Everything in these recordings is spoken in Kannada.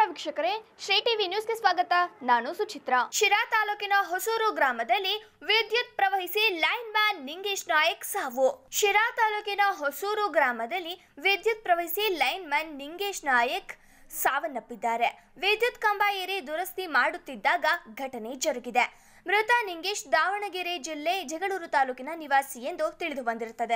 ವೀಕ್ಷಕರೇ ಶ್ರೀ ಟಿವಿ ನ್ಯೂಸ್ಗೆ ಸ್ವಾಗತ ನಾನು ಸುಚಿತ್ರಾ ಶಿರಾ ತಾಲೂಕಿನ ಹೊಸೂರು ಗ್ರಾಮದಲ್ಲಿ ವಿದ್ಯುತ್ ಪ್ರವಹಿಸಿ ಲೈನ್ ಮ್ಯಾನ್ ನಿಂಗೇಶ್ ನಾಯಕ್ ಸಾವು ಶಿರಾ ತಾಲೂಕಿನ ಹೊಸೂರು ಗ್ರಾಮದಲ್ಲಿ ವಿದ್ಯುತ್ ಪ್ರವಹಿಸಿ ಲೈನ್ ಮ್ಯಾನ್ ನಿಂಗೇಶ್ ನಾಯಕ್ ಸಾವನ್ನಪ್ಪಿದ್ದಾರೆ ವಿದ್ಯುತ್ ಕಂಬ ಏರಿ ದುರಸ್ತಿ ಮಾಡುತ್ತಿದ್ದಾಗ ಘಟನೆ ಜರುಗಿದೆ ಮೃತ ನಿಂಗೇಶ್ ದಾವಣಗೆರೆ ಜಿಲ್ಲೆ ಜಗಳೂರು ತಾಲೂಕಿನ ನಿವಾಸಿ ಎಂದು ತಿಳಿದು ಬಂದಿರುತ್ತದೆ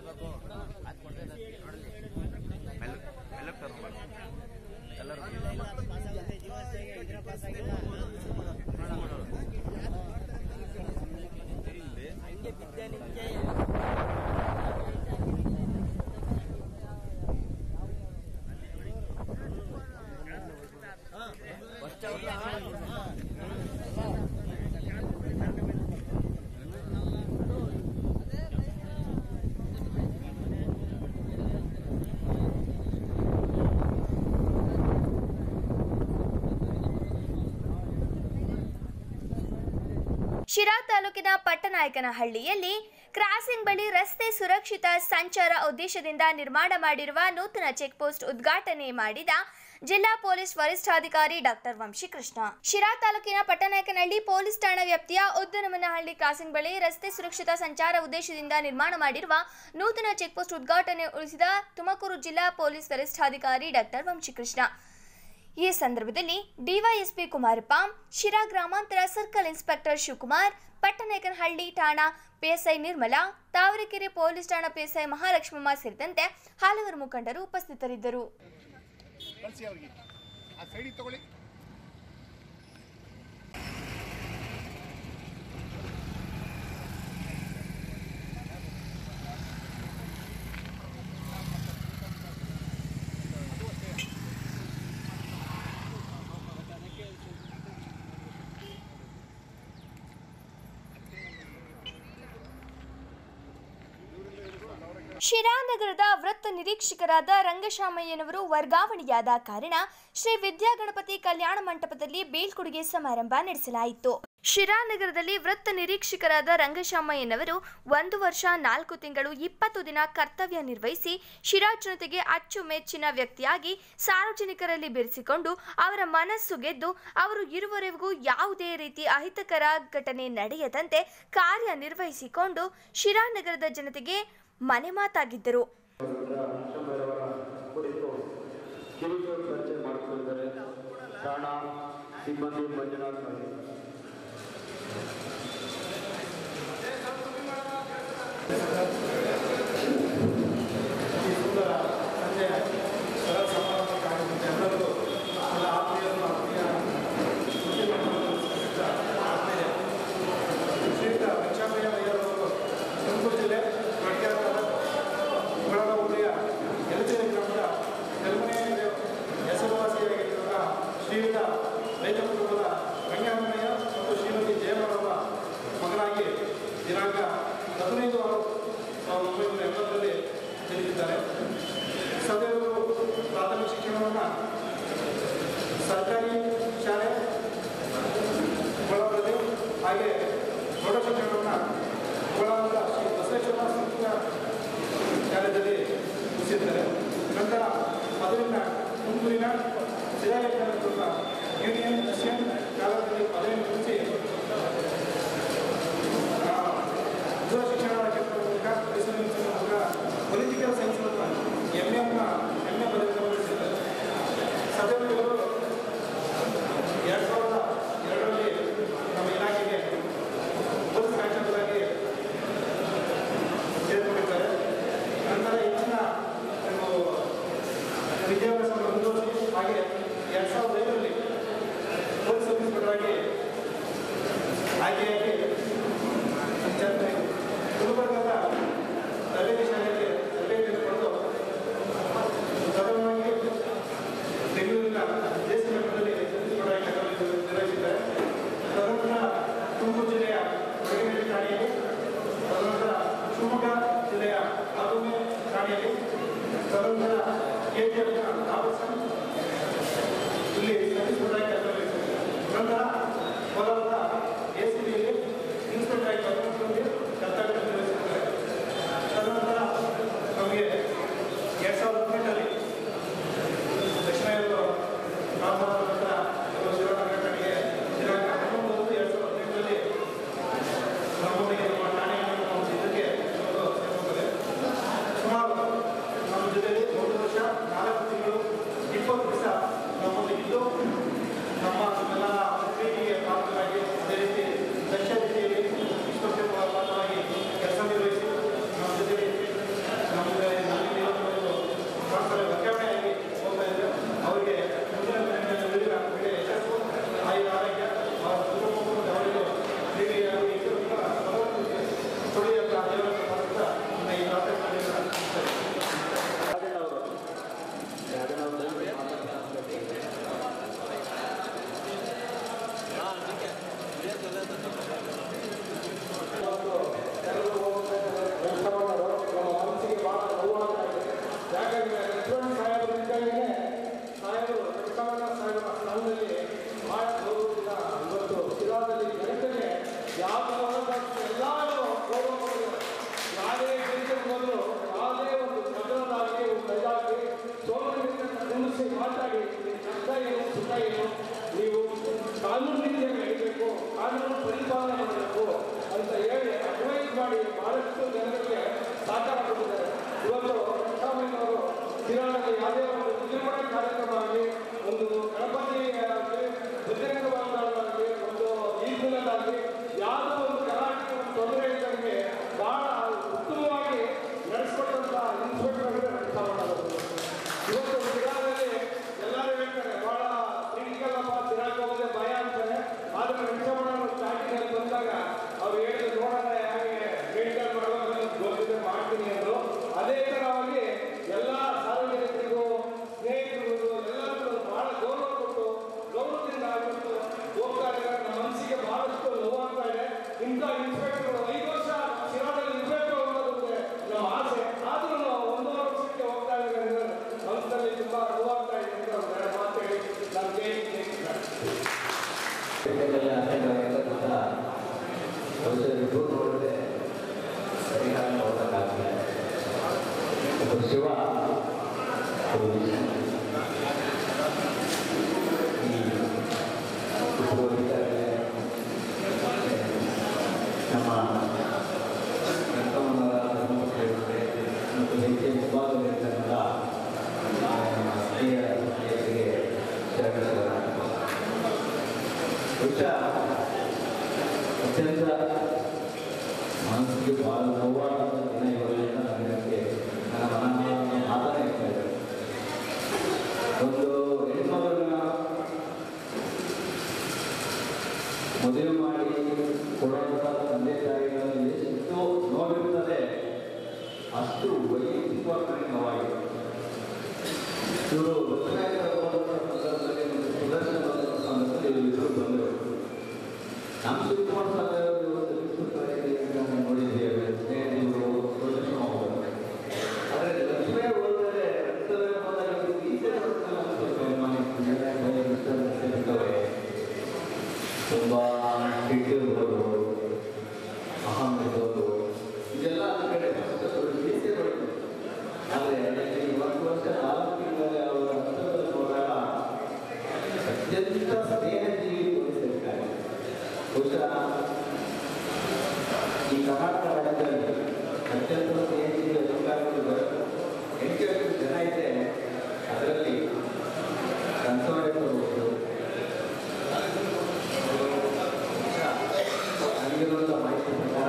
ಶಿರಾ ತಾಲೂಕಿನ ಪಟ್ಟನಾಯಕನಹಳ್ಳಿಯಲ್ಲಿ ಕ್ರಾಸಿಂಗ್ ಬಳಿ ರಸ್ತೆ ಸುರಕ್ಷಿತ ಸಂಚಾರ ಉದ್ದೇಶದಿಂದ ನಿರ್ಮಾಣ ಮಾಡಿರುವ ನೂತನ ಚೆಕ್ ಪೋಸ್ಟ್ ಉದ್ಘಾಟನೆ ಮಾಡಿದ ಜಿಲ್ಲಾ ಪೊಲೀಸ್ ವರಿಷ್ಠಾಧಿಕಾರಿ ಡಾಕ್ಟರ್ ವಂಶಿಕೃಷ್ಣ ಶಿರಾ ತಾಲೂಕಿನ ಪಟ್ಟನಾಯಕನಹಳ್ಳಿ ಪೊಲೀಸ್ ಠಾಣಾ ವ್ಯಾಪ್ತಿಯ ಉದ್ದನಮನಹಳ್ಳಿ ಕ್ರಾಸಿಂಗ್ ಬಳಿ ರಸ್ತೆ ಸುರಕ್ಷಿತ ಸಂಚಾರ ಉದ್ದೇಶದಿಂದ ನಿರ್ಮಾಣ ಮಾಡಿರುವ ನೂತನ ಚೆಕ್ ಪೋಸ್ಟ್ ಉದ್ಘಾಟನೆ ಉಳಿಸಿದ ತುಮಕೂರು ಜಿಲ್ಲಾ ಪೊಲೀಸ್ ವರಿಷ್ಠಾಧಿಕಾರಿ ಡಾಕ್ಟರ್ ವಂಶಿಕೃಷ್ಣ ಈ ಸಂದರ್ಭದಲ್ಲಿ ಡಿವೈಎಸ್ಪಿ ಕುಮಾರಪ್ಪ ಶಿರಾ ಗ್ರಾಮಾಂತರ ಸರ್ಕಲ್ ಇನ್ಸ್ಪೆಕ್ಟರ್ ಶಿವಕುಮಾರ್ ಪಟ್ಟನಾಯಕನಹಳ್ಳಿ ಠಾಣಾ ಪಿಎಸ್ಐ ನಿರ್ಮಲಾ ತಾವರೆಕೆರೆ ಪೊಲೀಸ್ ಠಾಣಾ ಪಿಎಸ್ಐ ಮಹಾಲಕ್ಷ್ಮಮ್ಮ ಸೇರಿದಂತೆ ಹಲವರು ಮುಖಂಡರು ಉಪಸ್ಥಿತರಿದ್ದರು ಕಳಿಸಿ ಅವ್ರಿಗೆ ಆ ಸೈಡಿಗೆ ತಗೊಳ್ಳಿ ಶಿರಾ ನಗರದ ವೃತ್ತ ನಿರೀಕ್ಷಕರಾದ ರಂಗಶಾಮಯ್ಯನವರು ವರ್ಗಾವಣೆಯಾದ ಕಾರಣ ಶ್ರೀ ವಿದ್ಯಾಗಣಪತಿ ಕಲ್ಯಾಣ ಮಂಟಪದಲ್ಲಿ ಬೀಳ್ಕೊಡುಗೆ ಸಮಾರಂಭ ನಡೆಸಲಾಯಿತು ಶಿರಾ ನಗರದಲ್ಲಿ ವೃತ್ತ ನಿರೀಕ್ಷಕರಾದ ರಂಗಶಾಮಯ್ಯನವರು ಒಂದು ವರ್ಷ ನಾಲ್ಕು ತಿಂಗಳು ಇಪ್ಪತ್ತು ದಿನ ಕರ್ತವ್ಯ ನಿರ್ವಹಿಸಿ ಶಿರಾ ಜನತೆಗೆ ಅಚ್ಚುಮೆಚ್ಚಿನ ವ್ಯಕ್ತಿಯಾಗಿ ಸಾರ್ವಜನಿಕರಲ್ಲಿ ಬೆರೆಸಿಕೊಂಡು ಅವರ ಮನಸ್ಸು ಗೆದ್ದು ಅವರು ಇರುವವರೆಗೂ ಯಾವುದೇ ರೀತಿ ಅಹಿತಕರ ಘಟನೆ ನಡೆಯದಂತೆ ಕಾರ್ಯನಿರ್ವಹಿಸಿಕೊಂಡು ಶಿರಾ ನಗರದ ಜನತೆಗೆ ಮನೆ ಮಾತಾಗಿದ್ದರು ಶಂಭರವರ ಕುರಿತು ಕಿರುಚೂರು ಚರ್ಚೆ ಮಾಡುತ್ತಿದ್ದಾರೆ ಪ್ರಾಣ ಸಿಬ್ಬಂದಿ ಮಂಜುನಾಥ್ ಅವರು. ಶ್ರೀಯುತ ಭಿಕ್ಷಾಮಯ್ಯನವರು ತುಮಕೂರು ಜಿಲ್ಲೆ ಪ್ರಖ್ಯಾತ ಉಗಳದ ಹೋಬಳಿಯ ಯಲಚೇರಿ ಗ್ರಾಮದ ನೆಲಮನೆ ಹೆಸರುವಾಸಿಯಾಗಿರುವ ಶ್ರೀಯುತ ರೈತ ಕುಟುಂಬದ ರಂಗಮ್ಮಯ್ಯ ಮತ್ತು ಶ್ರೀಮತಿ ಜಯಮ್ಮರವರ ಮಗನಾಗಿ ದಿನಾಂಕ ಹದಿನೈದು ಆರು ಸಾವಿರದ ಒಂಬೈನೂರ ಎಂಬತ್ತರಲ್ಲಿ ಜನಿಸಿದ್ದಾರೆ ಸದೈವರು ಪ್ರಾಥಮಿಕ ಶಿಕ್ಷಣವನ್ನು ಸರ್ಕಾರಿ ಶಾಲೆ ಒಳಬರದೆ ಹಾಗೆ ಪ್ರೌಢ ಶಿಕ್ಷಣವನ್ನು ಒಳಬಂದ ಶ್ರೀ ಬಸವೇಶ್ವರ ಸಂಸ್ಕೃತ ಶಾಲೆಯಲ್ಲಿ ಮುಗಿಸಿದ್ದಾರೆ ನಂತರ ಅದರಿಂದ ತುಮಕೂರಿನ ಸಿರಾಯಕರನ್ನ ಯೂನಿಯನ್ ಕ್ರಿಶ್ಚಿಯನ್ ಕಾಲೇಜಿನಲ್ಲಿ ಪದವಿಯನ್ನು ಮುಗಿಸಿ ಆ, ದೂರ ಶಿಕ್ಷಣ ಕ್ಷೇತ್ರದ ಮೂಲಕ ಪರಿಸರ ಮೂಲಕ ಪೊಲಿಟಿಕಲ್ ಸೈನ್ಸ್ ಮೂಲಕ ಎಮ್ ಎನ್ನ ಎಮ್ ಎ ಪದವಿಯನ್ನು ಮುಗಿಸಿದ್ದಾರೆ ಸದೈವರು ಎರಡು ಸಾವಿರದ ಎರಡರಲ್ಲಿ ನಮ್ಮ ಇಲಾಖೆಗೆ ಪೊಲೀಸ್ ಕಾನ್ಸ್ಟೇಬಲ್ ಸೇರಿಕೊಂಡಿದ್ದಾರೆ ನಂತರ ಹೆಚ್ಚಿನ ಒಂದು ವಿದ್ಯಾಭ್ಯಾಸವನ್ನು ಮುಂದುವರಿಸಿ ಹಾಗೆ ಎರಡು ಸಾವಿರದ ಐದರಲ್ಲಿ ಪೊಲೀಸ್ ಇನ್ಸ್ಪೆಕ್ಟರ್ ಆಗಿ ಆಯ್ಕೆಯಾಗಿ ಚರ್ಚೆ ಗುಲ್ಬರ್ಗದ ತರಬೇತಿ ಶಾಲೆಯಲ್ಲಿ ತರಬೇತಿಯನ್ನು ಪಡೆದು ಪ್ರಥಮವಾಗಿ ಬೆಂಗಳೂರಿನ ದೇಶ ಮಟ್ಟದಲ್ಲಿ ಇನ್ಸ್ಪೆಕ್ಟರ್ ಆಗಿ ನಿರ್ವಹಿಸಿದ್ದಾರೆ ತದನಂತರ ತುಮಕೂರು ಜಿಲ್ಲೆಯ ಹೊರಗಿನ ಠಾಣೆಯಲ್ಲಿ ತದನಂತರ ಶಿವಮೊಗ್ಗ ಜಿಲ್ಲೆಯ ಆದೋಮೆ ಠಾಣೆಯಲ್ಲಿ ತದನಂತರ ಕೆಜಿಎಫ್ನ ರಾಬರ್ಟ್ಸನ್ ಇಲ್ಲಿ ಇನ್ಸ್ಪೆಕ್ಟರ್ ಆಗಿ ಕೆಲಸ ನಿರ್ವಹಿಸಿದ್ದಾರೆ ನಂತರ ಕೋಲಾರದ ಎ ಸಿ ಬಿಯಲ್ಲಿ ಇನ್ಸ್ಪೆಕ್ಟರ್ ಆಗಿ ಕರ್ನಾಟಕದಲ್ಲಿ ಕರ್ತವ್ಯ ನಿರ್ವಹಿಸಿದ್ದಾರೆ ತದನಂತರ ನಮಗೆ ಎರಡು ಸಾವಿರದ ಹದಿನೆಂಟರಲ್ಲಿ ದಕ್ಷಿಣ ರಾಮಮೋಹನ್ ಇವತ್ತು ಸಿದ್ದರಾಮಯ್ಯನವರು ಶಿರಾಳಲ್ಲಿ ಯಾವುದೇ ಒಂದು ವಿಜೃಂಭಣೆ ಕಾರ್ಯಕ್ರಮ ಆಗಲಿ ಒಂದು ಗಣಪತಿ ಆಗಲಿ ಬಜರಂಗ ಆಗಲಿ ಒಂದು ಈದ್ಮಿಲಾಗಲಿ ಯಾವುದೋ ಒಂದು ಕರ್ನಾಟಕ ತೊಂದರೆ ಇದ್ದಂಗೆ ಬಹಳ ಉತ್ತಮವಾಗಿ ನಡೆಸ್ಕೊಟ್ಟಂತ ಇನ್ಸ್ಪೆಕ್ಟರ್ ಅಂದರೆ ರಂಗಸಾಮಣ್ಣವರು ಇವತ್ತು ಶಿರಾದಲ್ಲಿ ಎಲ್ಲರೂ ಹೇಳ್ತಾರೆ ಬಹಳ ಕ್ರಿಟಿಕಲ್ ಅಪ್ಪ ಶಿರಾಕ್ ಹೋಗೋದೇ ಭಯ ಅಂತಾರೆ ಆದ್ರೆ ರಂಗಸಾಮಣ್ಣವರು ಸ್ಟಾರ್ಟಿಂಗ್ ಬಂದಾಗ ಅವ್ರು ಹೇಳಿದ್ರು ನೋಡೋಣ ಹೇಗೆ ಮೇಂಟೈನ್ ಮಾಡುವಾಗ ಗೊತ್ತಿದೆ ಮಾಡ್ತೀನಿ ಅಂದ್ರು ಅದೇ ತರವಾಗಿ ಎಲ್ಲ ಸಾರ್ವಜನಿಕರಿಗೂ ಸ್ನೇಹಿತರಿಗೂ ಎಲ್ಲರಿಗೂ ಬಹಳ ಗೌರವ ಕೊಟ್ಟು ಗೌರವದಿಂದ ಆಗಿಬಿಟ್ಟು ಹೋಗ್ತಾ ಇದ್ದಾರೆ ನಮ್ಮ ಮನಸ್ಸಿಗೆ ಬಹಳಷ್ಟು ನೋವಾಗ್ತಾ ಇದೆ ಇಂಥ ಇನ್ಸ್ಪೆಕ್ಟರ್ ಐದು ವರ್ಷ ಶಿರಾದಲ್ಲಿ ಇರಬೇಕು ಅನ್ನೋದು ನಮ್ಮ ಆಸೆ ಆದ್ರೂ ನಾವು ಒಂದೂವರೆ ವರ್ಷಕ್ಕೆ ಹೋಗ್ತಾ ಇದ್ದಾರೆ ಅಂದ್ರೆ ಮನಸ್ಸಲ್ಲಿ ತುಂಬಾ ನೋವಾಗ್ತಾ ಇದೆ ಅಂತ ಒಂದು ಎರಡು ಮಾತು ಹೇಳಿ ನಾನು ಕೇಳಿ ಪೇಟೆಯಲ್ಲಿ ಅಟೆಂಡ್ ಕೂಡ ರಿಪೋರ್ಟ್ ನೋಡಿದ್ರೆ ಪರಿಹಾರ ನೋಡೋಕ್ಕಾಗಲ್ಲ ಒಬ್ಬ ಶಿವ ಒಬ್ಬ ವಿಷ್ಣು ಈ ಉಪಯೋಗಿತಾರೆ ನಮ್ಮ ರಂಗಮ್ಮನವರ ಧರ್ಮಸ್ಥಳಕ್ಕೆ ಮತ್ತು ಹೆಚ್ಚಿನ ವಿಭಾಗದಲ್ಲಿರ್ತಕ್ಕಂಥ ನಮ್ಮ ಹಿರಿಯ ಸ್ನೇಹಿತರಿಗೆ ಶರಣರ ಬಹುಶಃ ಅತ್ಯಂತ ಮನಸ್ಸಿಗೆ ಬಹಳ ನೋವಾದ ದಿನ ಇವರಿಂದ ನನಗೆ ನನ್ನ ಮನ ಮಾತನೇ ಇರ್ತಾ ಇದೆ ಒಂದು ಹೆಣ್ಮಗಳನ್ನ ಮದುವೆ ಮಾಡಿ ಕೊಡುವಂಥ ತಂದೆ ತಾಯಿಗಳಲ್ಲಿ ಎಷ್ಟು ನೋವಿರುತ್ತದೆ ಅಷ್ಟು ವೈಯಕ್ತಿಕವಾಗಿ ನನಗೆ ನೋವಾಗಿದೆ ಇವರು ದಕ್ಷಿಣ ಸಂದರ್ಭದಲ್ಲಿ ಒಂದು ಸುದರ್ಶನ ಸಂದರ್ಭದಲ್ಲಿ ಇವರು ಬಂದರು ನಮ್ಮ ಶಿವಕುಮಾರ್ ಸ್ವಾಮಿ ಅವರು ಇವತ್ತು ವಿಶ್ವವಿದ್ಯಾಲಯದಲ್ಲಿ ನೋಡಿದ್ದೇವೆ ಸ್ನೇಹಿತರು ಪ್ರದರ್ಶನ ಹೋಗೋದು ಆದರೆ ಲಕ್ಷ್ಮೀ ಹೋದರೆ ರಕ್ತದ ಹೋದಾಗ ಇವರು ಈ ಥರ ರಕ್ತದ ಅನ್ಸುತ್ತೆ ಮನೆ ಇರ್ತವೆ ತುಂಬ ಹಿಟ್ಟಿರ್ಬೋದು ಅಹಂ ಇರ್ಬೋದು ಇದೆಲ್ಲ ಒಂದು ಕಡೆ ಈಸೆ ಬರುತ್ತೆ ಆದರೆ ಈ ಒಂದು ವರ್ಷ ನಾಲ್ಕು ತಿಂಗಳ ಅವರ ಹಂತದಲ್ಲಿ ನೋಡಿದಾಗ ಅತ್ಯಂತ ಸ್ನೇಹಜೀವಿ ತೋರಿಸಿರ್ತಾರೆ ಬಹುಶಃ ಈ ಕರ್ನಾಟಕ ರಾಜ್ಯದಲ್ಲಿ ಅತ್ಯಂತ ಸ್ನೇಹಜೀವಿ ಅಧಿಕಾರಿಗಳು ಬರೋದು ಎಂಟು ಜನ ಇದೆ ಅದರಲ್ಲಿ ರಂಗವಾಡಿಗಳು ನನಗಿರುವಂಥ ಮಾಹಿತಿ ಪ್ರಕಾರ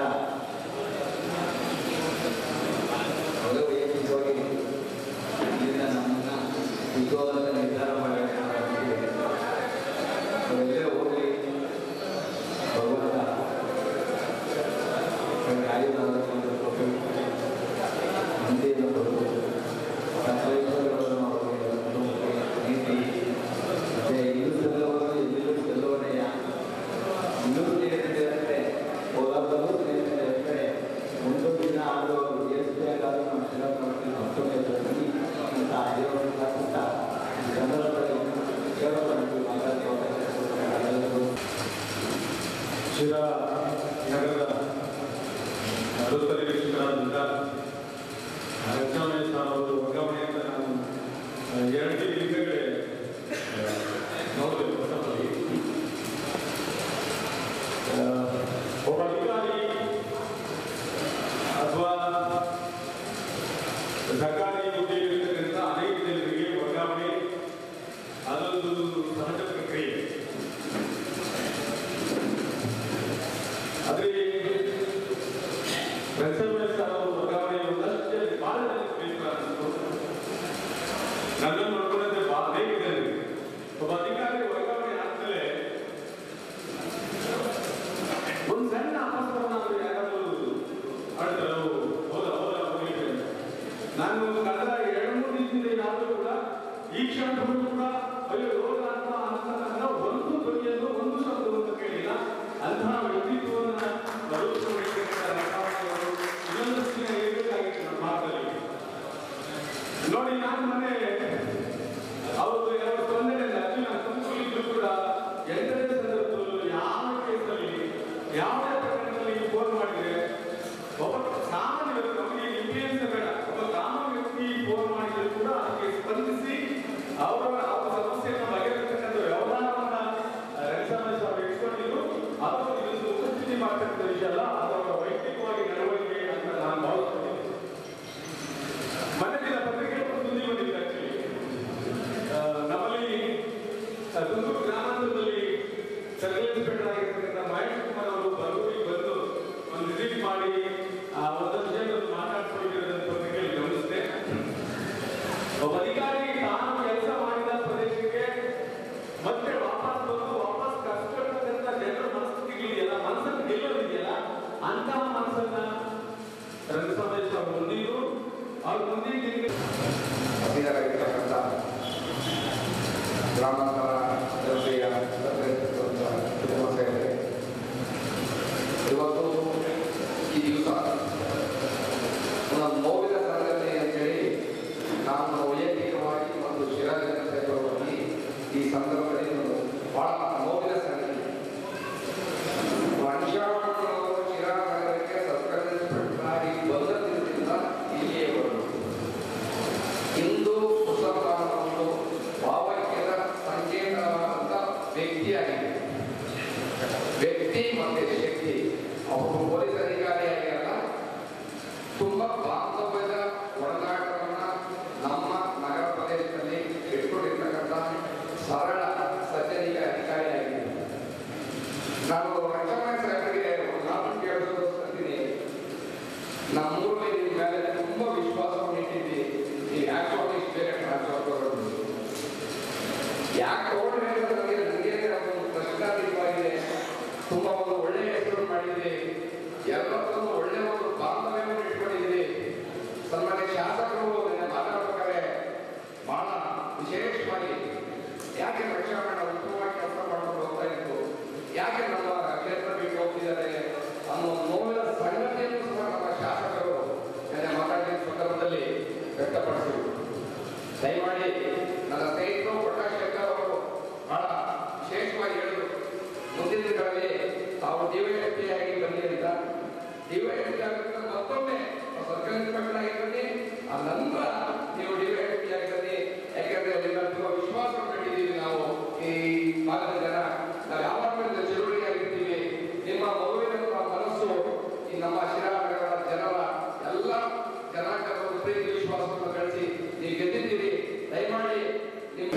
ಅವರು ವೈಯಕ್ತಿಕವಾಗಿ ಇಲ್ಲಿಂದ ನಮ್ಮನ್ನ ಸಿಗುವಂತ ನಿರ್ಧಾರ ಮಾಡಬೇಕಾಗಿದೆ ಅವರೆಲ್ಲೇ ಹೋಗಲಿ ಭಗವಂತ ಅವ್ರಿಗೆ ಆಯುಧಾರವನ್ನು ಕೊಟ್ಟು ಮುಂದೆಯಿಂದ ಕೊಟ್ಟು ಸಕಲೇಶ್ವರಗಳನ್ನು ಅವರಿಗೆ ಕುಟುಂಬಕ್ಕೆ ನೀತಿ ಮತ್ತೆ ಇಲ್ಲೂ ಸಲ್ಲವರು ಎಲ್ಲೂ ಸಲ್ಲವನೆಯ ಇನ್ನೂ ಸ್ನೇಹಿತರೆ ಹೋದಾಗಲೂ ಸ್ನೇಹಿತರೆ ಕಡೆ ಒಂದು ದಿನ ಆದರೂ ಏರಿಸಬೇಕಾದ್ರೂ ನಾವು ಶಿರಾಕ್ ಮಾಡ್ತೀವಿ ಮತ್ತೊಮ್ಮೆ ಬನ್ನಿ ಅಂತ ಆಶೀರ್ವಾದ ಅಂತ ಈ ಸಂದರ್ಭದಲ್ಲಿ ಕೇಳೋದು ಮಾತಾಡ್ಕೊಂಡು ಶಿರಾ ನಗರದ ಅರವತ್ತನೇ ಶಿಕ್ಷಣದಿಂದ ರಕ್ಷಣಾಮಯ ಅವರು ವರ್ಗಾವಣೆ ಅಂತ ನಾನು ಆ, ಎರಡು ಹಿಂದೆಗಡೆ ನೋಡಿದೆ ಹೊಸದಾಗಿ. ಆ, ಒಬ್ಬ ಅಧಿಕಾರಿ ಅಥವಾ ಸರ್ಕಾರಿ ಹುದ್ದೆಯಲ್ಲಿರ್ತಕ್ಕಂಥ ಅನೇಕ ಜನರಿಗೆ ವರ್ಗಾವಣೆ ಅದೊಂದು ಸಹಜ ಪ್ರಕ್ರಿಯೆ ಆದ್ರೆ ವೆಂಕಟರಮಣ ಸರ್ ಅವರು ವರ್ಗಾವಣೆ ಒಂದಷ್ಟೇ ಬಹಳ ಜನಕ್ಕೆ ಬೇಕು ಅನ್ನಿಸ್ತು ನನ್ನನ್ನು ನೋಡ್ಕೊಂಡಂತೆ ಬಹಳ ಅನೇಕ ಜನರಿಗೆ ಒಬ್ಬ ಅಧಿಕಾರಿ ವರ್ಗಾವಣೆ ಆದ್ಮೇಲೆ ಒಂದು ಸಣ್ಣ ಅಪಸ್ವರನಾದ್ರೂ ಯಾರಾದ್ರೂ ಆಡ್ತಾರೆ ಹೋದ ಹೋದ ಹೋಗ್ಲಿಕ್ಕೆ ನಾನು ಕಳೆದ ಎರಡು ಮೂರು ದಿವಸದಿಂದ ಯಾರು ಕೂಡ ಈ ಕ್ಷಣದಲ್ಲೂ ಕೂಡ ಅಯ್ಯೋ ರೋಗ ಅಂತ ಅಂತ ಒಂದು ಧ್ವನಿಯನ್ನು ಒಂದು ಶಬ್ದವನ್ನು ಕೇಳಿಲ್ಲ ಅಂತಹ ವ್ಯಕ್ತಿತ್ವವನ್ನು ಬರುತ್ತಿರ್ತಕ್ಕಂಥ ರಕಾವಣಿಯವರು ಇನ್ನೊಂದಷ್ಟು ದಿನ ಇರಬೇಕಾಗಿತ್ತು ನಮ್ಮ ಭಾರತದಲ್ಲಿ ನೋಡಿ ನಾನು ಮೊನ್ನೆ ಅವರು ಎರಡು ತೊಂದರೆ ಅರ್ಜುನ ತುಮಕೂರಿದ್ರು ಕೂಡ ಎಂಟನೇ ಸಂದರ್ಭದಲ್ಲೂ ಯಾವ ಕೇಸಲ್ಲಿ ಯಾವುದೇ ಪ್ರಕರಣದಲ್ಲಿ ಫೋನ್ ಮಾಡಿದ್ರೆ ಒಬ್ಬ ಸಾಮಾನ್ಯ ವ್ಯಕ್ತಿ ನಮಗೆ ಇಂಪ್ಲೂಯೆನ್ಸ್ ಬೇಡ ಒಬ್ಬ ಸಾಮಾನ್ಯ ವ್ಯಕ್ತಿ ಫೋನ್ ಮಾಡಿದ್ರು ಕೂಡ ಅದಕ್ಕೆ ಸ್ಪಂದಿಸಿ ಅವರ ಅವರ ಸಮಸ್ಯೆಯನ್ನು ಬಗೆಹರಿಸತಕ್ಕಂಥ ವ್ಯವಹಾರವನ್ನ ರಂಗಸ್ವಾಮಿ ಅವರು ಇಟ್ಕೊಂಡಿದ್ರು ಅದು ಇದೊಂದು ಉಪಸ್ಥಿತಿ ಮಾಡ್ತಕ್ಕಂಥ ವಿಷಯ ಅಲ್ಲ ಅದು ಅವರ ವೈಯಕ್ತಿಕವಾಗಿ ನಡವಳಿಕೆ ಅಂತ ನಾನು ಭಾವಿಸ್ತೀನಿ ಇನ್ಸ್ಪೆಕ್ಟರ್ ಆಗಿರ್ತಕ್ಕಂಥ ಮಹೇಶ್ ಕುಮಾರ್ ಅವರು ಬರಗೂರಿಗೆ ಬಂದು ಒಂದು ವಿಸಿಟ್ ಮಾಡಿ ಆ ಒಂದು ವಿಷಯದಲ್ಲಿ ಮಾತಾಡ್ಕೊಂಡಿರೋದನ್ನ ಪತ್ರಿಕೆಯಲ್ಲಿ ಗಮನಿಸಿದೆ ಒಬ್ಬ ಅಧಿಕಾರಿ ತಾನು ಕೆಲಸ ಮಾಡಿದ ಪ್ರದೇಶಕ್ಕೆ ಮತ್ತೆ ವಾಪಸ್ ಬಂದು ವಾಪಸ್ ಕಷ್ಟಪಟ್ಟಂತ ಜನರ ಮನಸ್ಥಿತಿಗಳಿದೆಯಲ್ಲ ಮನಸ್ಸನ್ನು ಗೆಲ್ಲೋದಿದೆಯಲ್ಲ ಅಂತಹ ಮನಸ್ಸನ್ನ ರಂಗಸಂದೇಶ ಅವರು ಹೊಂದಿದ್ದು ಅವ್ರ ಮುಂದಿನ ದಿನಕ್ಕೆ ಹಸಿರಾಗಿರ್ತಕ್ಕಂಥ ಗ್ರಾಮಾಂತರ ಜನಪ್ರಿಯ ಕುಟುಂಬ ಸೇವೆ ಇವತ್ತು ಈ ದಿವಸ ಒಂದು ನೋವಿನ ಸಂಗತಿ ಅಂತೇಳಿ ನಾನು ವೈಯಕ್ತಿಕವಾಗಿ ಒಂದು ಶಿರಾಜನ ಕ್ಷೇತ್ರದಲ್ಲಿ ಈ ಸಂದರ್ಭದಲ್ಲಿ ಒಂದು ಬಹಳ ನೋವಿನ ಸಂಗತಿ ವಂಶಾವಳಿಯವರು ಶಿರಾ ನಗರಕ್ಕೆ ಸರ್ಕಾರಿ ಇನ್ಸ್ಪೆಕ್ಟರ್ ಆಗಿ ಬಂದ ದಿನದಿಂದ ಇಲ್ಲಿಯವರೆಗೂ ಹಿಂದೂ ಮುಸಲ್ಮಾನರನ್ನು ಭಾವೈಕ್ಯದ ಸಂಕೇತವಾದಂಥ ವ್ಯಕ್ತಿಯಾಗಿದೆ ವ್ಯಕ್ತಿ ಮತ್ತೆ ಶಕ್ತಿ ಅವರು ಪೊಲೀಸ್ ಅಧಿಕಾರಿಯಾಗಿ ಅಲ್ಲ ತುಂಬ ಬಾಂಧವ್ಯದ ಒಡನಾಟವನ್ನ ನಮ್ಮ ನಗರ ಪ್ರದೇಶದಲ್ಲಿ ಇಟ್ಕೊಂಡಿರ್ತಕ್ಕಂಥ ಸರಳ ಸಜ್ಜನಿಕ ಅಧಿಕಾರಿಯಾಗಿದೆ ನಾನು ರಕ್ಷಣಾ ಸಾಹೇಬರಿಗೆ ಒಂದು ಮಾತು ಕೇಳೋದು ಅಂತೀನಿ ನಮ್ಮೂರಲ್ಲಿ ನಿಮ್ಮ ಮೇಲೆ ತುಂಬಾ ವಿಶ್ವಾಸವನ್ನು ಇಟ್ಟಿದ್ವಿ ನೀವು ಯಾಕೆ ಅವ್ರಿಗೆ ಇಷ್ಟು ಬೇಗ ಟ್ರಾನ್ಸ್ಫರ್ ತಗೊಂಡು ಯಾಕೆ ತಗೊಂಡ್ರೆ ಅಂತ ನನಗೆ ನನಗೆ ಒಂದು ಪ್ರಶ್ನಾತೀತವಾಗಿದೆ ತುಂಬಾ ಒಂದು ಒಳ್ಳೆಯ ಹೆಸರು ಮಾಡಿದ್ರಿ ಎಲ್ಲರಲ್ಲೂ ಒಳ್ಳೆಯ ಒಂದು ಬಾಂಧವ್ಯವನ್ನು ಇಟ್ಕೊಂಡಿದ್ರಿ ಸನ್ಮಾನ್ಯ ಶಾಸಕರು ನಿನ್ನೆ ಮಾತಾಡ್ಬೇಕಾದ್ರೆ ಬಹಳ ವಿಶೇಷವಾಗಿ ಯಾಕೆ ರಕ್ಷಣಾ ಉತ್ತಮವಾಗಿ ಕೆಲಸ ಮಾಡ್ಕೊಂಡು ಹೋಗ್ತಾ ಇತ್ತು ಯಾಕೆ ನಮ್ಮ ಕ್ಷೇತ್ರ ಬಿಟ್ಟು ಹೋಗ್ತಿದ್ದಾರೆ ಅನ್ನೋ ನೋವಿನ ಸಂಗತಿಯನ್ನು ಸಹ ನಮ್ಮ ಶಾಸಕರು ನಿನ್ನೆ ಮಾತಾಡಿದ ಸಂದರ್ಭದಲ್ಲಿ ವ್ಯಕ್ತಪಡಿಸಿದರು ದಯಮಾಡಿ ನನ್ನ ಸ್ನೇಹಿತರು ಪ್ರಕಾಶ್ ಶಂಕರ್ ಅವರು ಬಹಳ ವಿಶೇಷವಾಗಿ ಹೇಳಿದರು ಮುಂದಿನ ದಿನಗಳಲ್ಲಿ ತಾವು ಡಿವೈಎಸ್ಪಿಯಾಗಿ ಬನ್ನಿ ಅಂತ ಡಿವೈಎಸ್ಪಿ ಆಗಿದ್ರೆ ಮತ್ತೊಮ್ಮೆ ಸರ್ಕಾರಿ ಇನ್ಸ್ಪೆಕ್ಟರ್ ಆಗಿ ಬನ್ನಿ ಆ ನಂತರ ನೀವು ಡಿವೈಎಸ್ಪಿ ಆಗಿ ಬನ್ನಿ ಯಾಕಂದ್ರೆ ನಿಮ್ಮಲ್ಲಿ ತುಂಬಾ ವಿಶ್ವಾಸ ಕಂಡಿದ್ದೀವಿ ನಾವು ಈ ಭಾಗದ ಜನ ನಾವು ಯಾವಾಗಲೂ ಚಳುವಳಿ ಆಗಿರ್ತೀವಿ ನಿಮ್ಮ ಮಗುವಿನ ಮನಸ್ಸು ಈ ನಮ್ಮ ಶಿರಾನಗರದ ಜನರ ಎಲ್ಲ ಜನಾಂಗದ ಒಂದು ಪ್ರೀತಿ ವಿಶ್ವಾಸವನ್ನು ಗಳಿಸಿ ನೀವು ಗೆದ್ದಿದ್ದೀರಿ ದಯಮಾಡಿ ನಿಮ್ಮ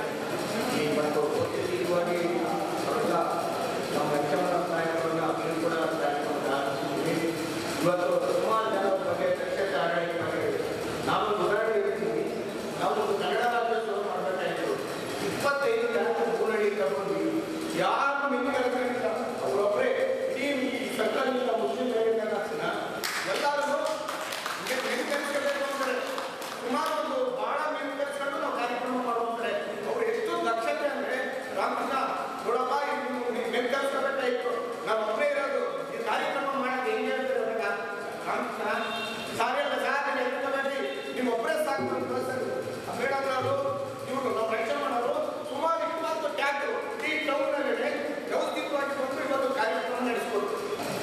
ಈ ಮತ್ತು ಪೊಸಿಟಿವ್ವಾಗಿ ಹೊರಟ ನಮ್ಮ ರಕ್ಷಣಾ ನಾಯಕರನ್ನ ನೀವು ಕೂಡ ಕಾರ್ಯಕ್ರಮಕ್ಕೆ ಆರಂಭಿಸಿದ್ದೀವಿ ಇವತ್ತು ಸುಮಾರು ಜನರ ಬಗ್ಗೆ ಚರ್ಚೆ ಆಡಳಿತ ಮಾಡಿದ್ದೀವಿ ನಾವು ಉದಾಹರಣೆ ಇರ್ತೀವಿ ನಾವು ಒಂದು ಕನ್ನಡ ರಾಜ್ಯೋತ್ಸವ ಮಾಡಬೇಕಾಯಿತು ಇಪ್ಪತ್ತೈದು ಜನರ ಮೂರಡಿ ತಗೊಂಡ್ವಿ ಯಾರು ನಿಮ್ಮ ಕೆಲಸಗಳಿಲ್ಲ ಅವರೊಬ್ಬರೇ ಇಡೀ ಈ ಸರ್ಕಾರದಿಂದ ಮುಸ್ಲಿಂ ಲೇಖನ ಎಲ್ಲರೂ ಈಗ ಮೆಡಿಕಲ್ಸ್ಬೇಕು ಅಂದ್ರೆ ಸುಮಾರು ಒಂದು ಬಹಳ ಮೆಡಿಕಲ್ಸ್ಗಳು ನಾವು ಕಾರ್ಯಕ್ರಮ ಮಾಡುವಂತಾರೆ ಅವ್ರು ಎಷ್ಟು ದಕ್ಷತೆ ಅಂದ್ರೆ ರಾಮಕೃಷ್ಣ ನೋಡಪ್ಪ ನೀವು ಮೆಡಿಕಲ್ಸ್ ಇತ್ತು ನಾವು ಒಬ್ಬರೇ ಇರೋದು ಈ ಕಾರ್ಯಕ್ರಮ ಮಾಡೋದು ಹೆಂಗೆ ಹೇಳ್ತಾರೆ ಇವಾಗ ರಾಮಕೃಷ್ಣ ಸಾರಿಯಲ್ಲ ಸಾರ್ ನೀವು ಎತ್ಕೊಬೇಡಿ ನೀವು ಒಬ್ಬರೇ ಸಾಕು ಅಂತ ಕಳಿಸ್ತಾರೆ ಮೇಡಮ್ ಅವರು ಇವರು ನಾವು ರಕ್ಷಣೆ ಮಾಡೋರು ಸುಮಾರು ಇಪ್ಪತ್ತು ಟ್ಯಾಕ್ಟರ್ ಈ ಟೌನಲ್ಲಿ ವ್ಯವಸ್ಥಿತವಾಗಿ ಬಂದು ಇವತ್ತು ಕಾರ್ಯಕ್ರಮ ನಡೆಸ್ಕೊಡ್ತಾರೆ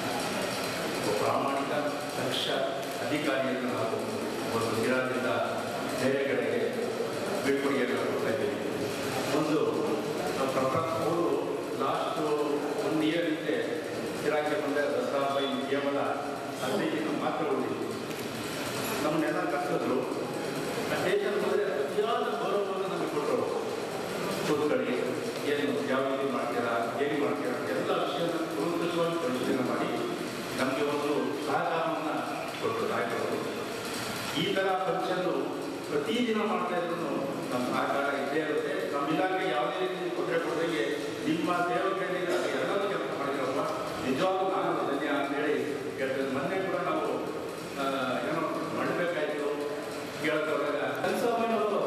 ಒಬ್ಬ ಪ್ರಾಮಾಣಿಕ ದಕ್ಷ ಅಧಿಕಾರಿಯನ್ನು ನಾವು ಒಂದು ಗಿಡದಿಂದ ಬೇರೆ ಕಡೆಗೆ ಬೀಳ್ಕೊಡುಗೆಯನ್ನು ಕೊಡ್ತಾ ಇದ್ದೀವಿ ಒಂದು ಪ್ರಪ್ರಥಮ ಅವರು ಲಾಸ್ಟು ಒಂದು ಇಯರ್ ಹಿಂದೆ ಗಿರಾಕಿ ಬಂದ ದಸರಾ ಹಬ್ಬ ಇನ್ನು ಕೇವಲ ಹದಿನೈದು ದಿನ ಮಾತ್ರ ಉಳಿದಿತ್ತು ನಮ್ಮನ್ನೆಲ್ಲ ಕರೆಸಿದ್ರು ಸ್ಟೇಷನ್ ಬಂದರೆ ಅತಿಯಾದ ಗೌರವವನ್ನು ನಮಗೆ ಕೊಟ್ಟರು ಕೂತ್ಕೊಳ್ಳಿ ಏನು ಯಾವ ರೀತಿ ಮಾಡ್ತೀರಾ ಹೇಗೆ ಮಾಡ್ತೀರಾ ಎಲ್ಲ ವಿಷಯನ ಕೂಲಂಕಷವಾಗಿ ಪರಿಶೀಲನೆ ಮಾಡಿ ನಮಗೆ ಒಂದು ಸಹಕಾರವನ್ನು ಕೊಟ್ಟರು ನಾಯಕರು ಈ ಥರ ಫಂಕ್ಷನ್ನು ಪ್ರತಿದಿನ ಮಾಡ್ತಾ ಇದ್ರು ನಮ್ಮ ಸಹಕಾರ ಇದ್ದೇ ಇರುತ್ತೆ ನಮ್ಮ ಇಲಾಖೆ ಯಾವುದೇ ರೀತಿ ತೊಂದರೆ ಕೊಡದಂಗೆ ನಿಮ್ಮ ಸೇವಕರಿಗೆ ಎಲ್ಲರೂ ಕೆಲಸ ಮಾಡಿದ್ರಪ್ಪ ನಿಜವಾಗ್ಲೂ ನಾನು ಧನ್ಯ ಅಂತೇಳಿ ಹೇಳ್ತೇನೆ ಮೊನ್ನೆ ಕೂಡ ನಾವು ಆ, ಏನೋ ಮಾಡಬೇಕಾಯ್ತು ಕೇಳ್ತವಾಗ ಕನ್ಸಮ್ಮನವರು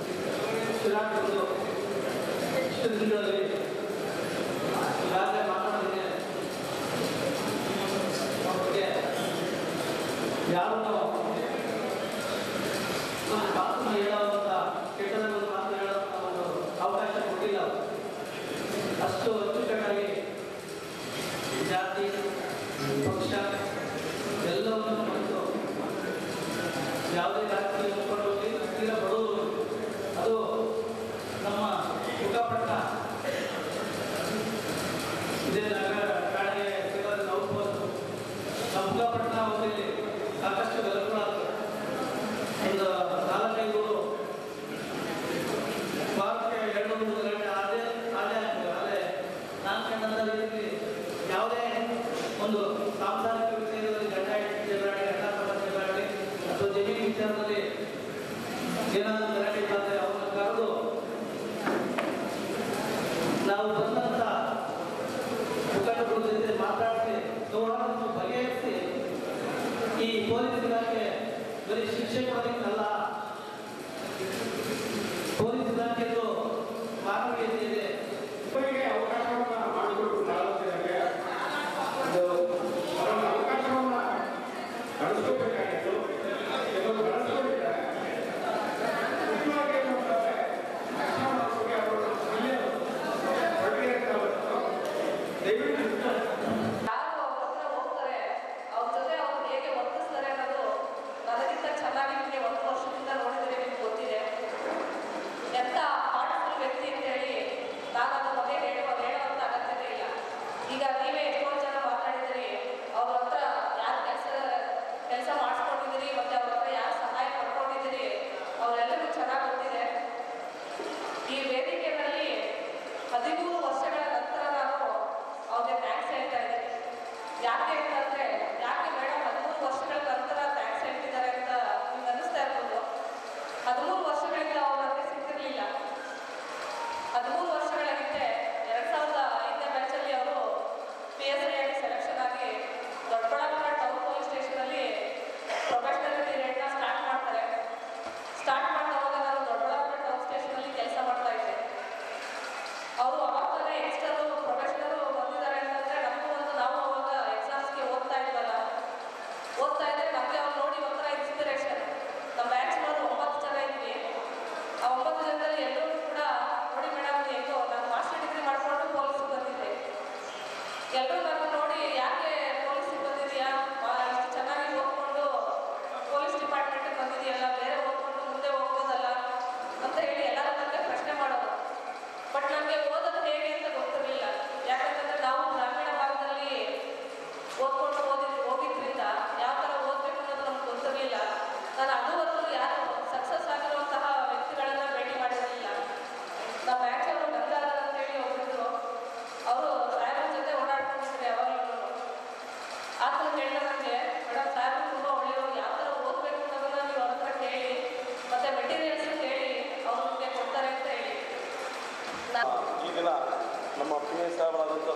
ಶಿರಾಕರು ಇಷ್ಟು ದಿನಗಳಲ್ಲಿ ಈಗಾಗಲೇ ಮಾತಾಡಿದ್ದೇನೆ ಅವ್ರಿಗೆ ಯಾರನ್ನು ಒಂದು ಮಾತನ್ನು ಹೇಳುವಂಥ ಕೆಟ್ಟದಾಗ ಒಂದು ಮಾತು ಹೇಳುವಂಥ ಒಂದು ಅವಕಾಶ ಕೊಟ್ಟಿಲ್ಲ ಅವರು. ಅಷ್ಟು ಅಚ್ಚುಕಟ್ಟಾಗಿ ಜಾತಿ ಪಕ್ಷ ಎಲ್ಲವನ್ನು ಮತ್ತು ಯಾವುದೇ ರಾಜಕೀಯ ಮುಖಂಡರಲ್ಲಿ ತೀರ ಬಡವರು ಅದು ನಮ್ಮ ಮುಖಪಟ್ಟ ಇದೇ ನಗರ ಕಾಣೆ ಸಿಗೋದು ನೋಡ್ಬೋದು ನಮ್ಮ ಮುಖಪಟ್ಟ ಅವಧಿಯಲ್ಲಿ ಸಾಕಷ್ಟು ಗಲಭೆಗಳಾಗ್ತವೆ ಒಂದು ನಾಲ್ಕೈದು ವಾರಕ್ಕೆ ಎರಡು ಮೂರು ಗಂಟೆ ಅದೇ ಅದೇ ಆಗ್ತದೆ ಅದೇ ನಾನು ಕಂಡಂತ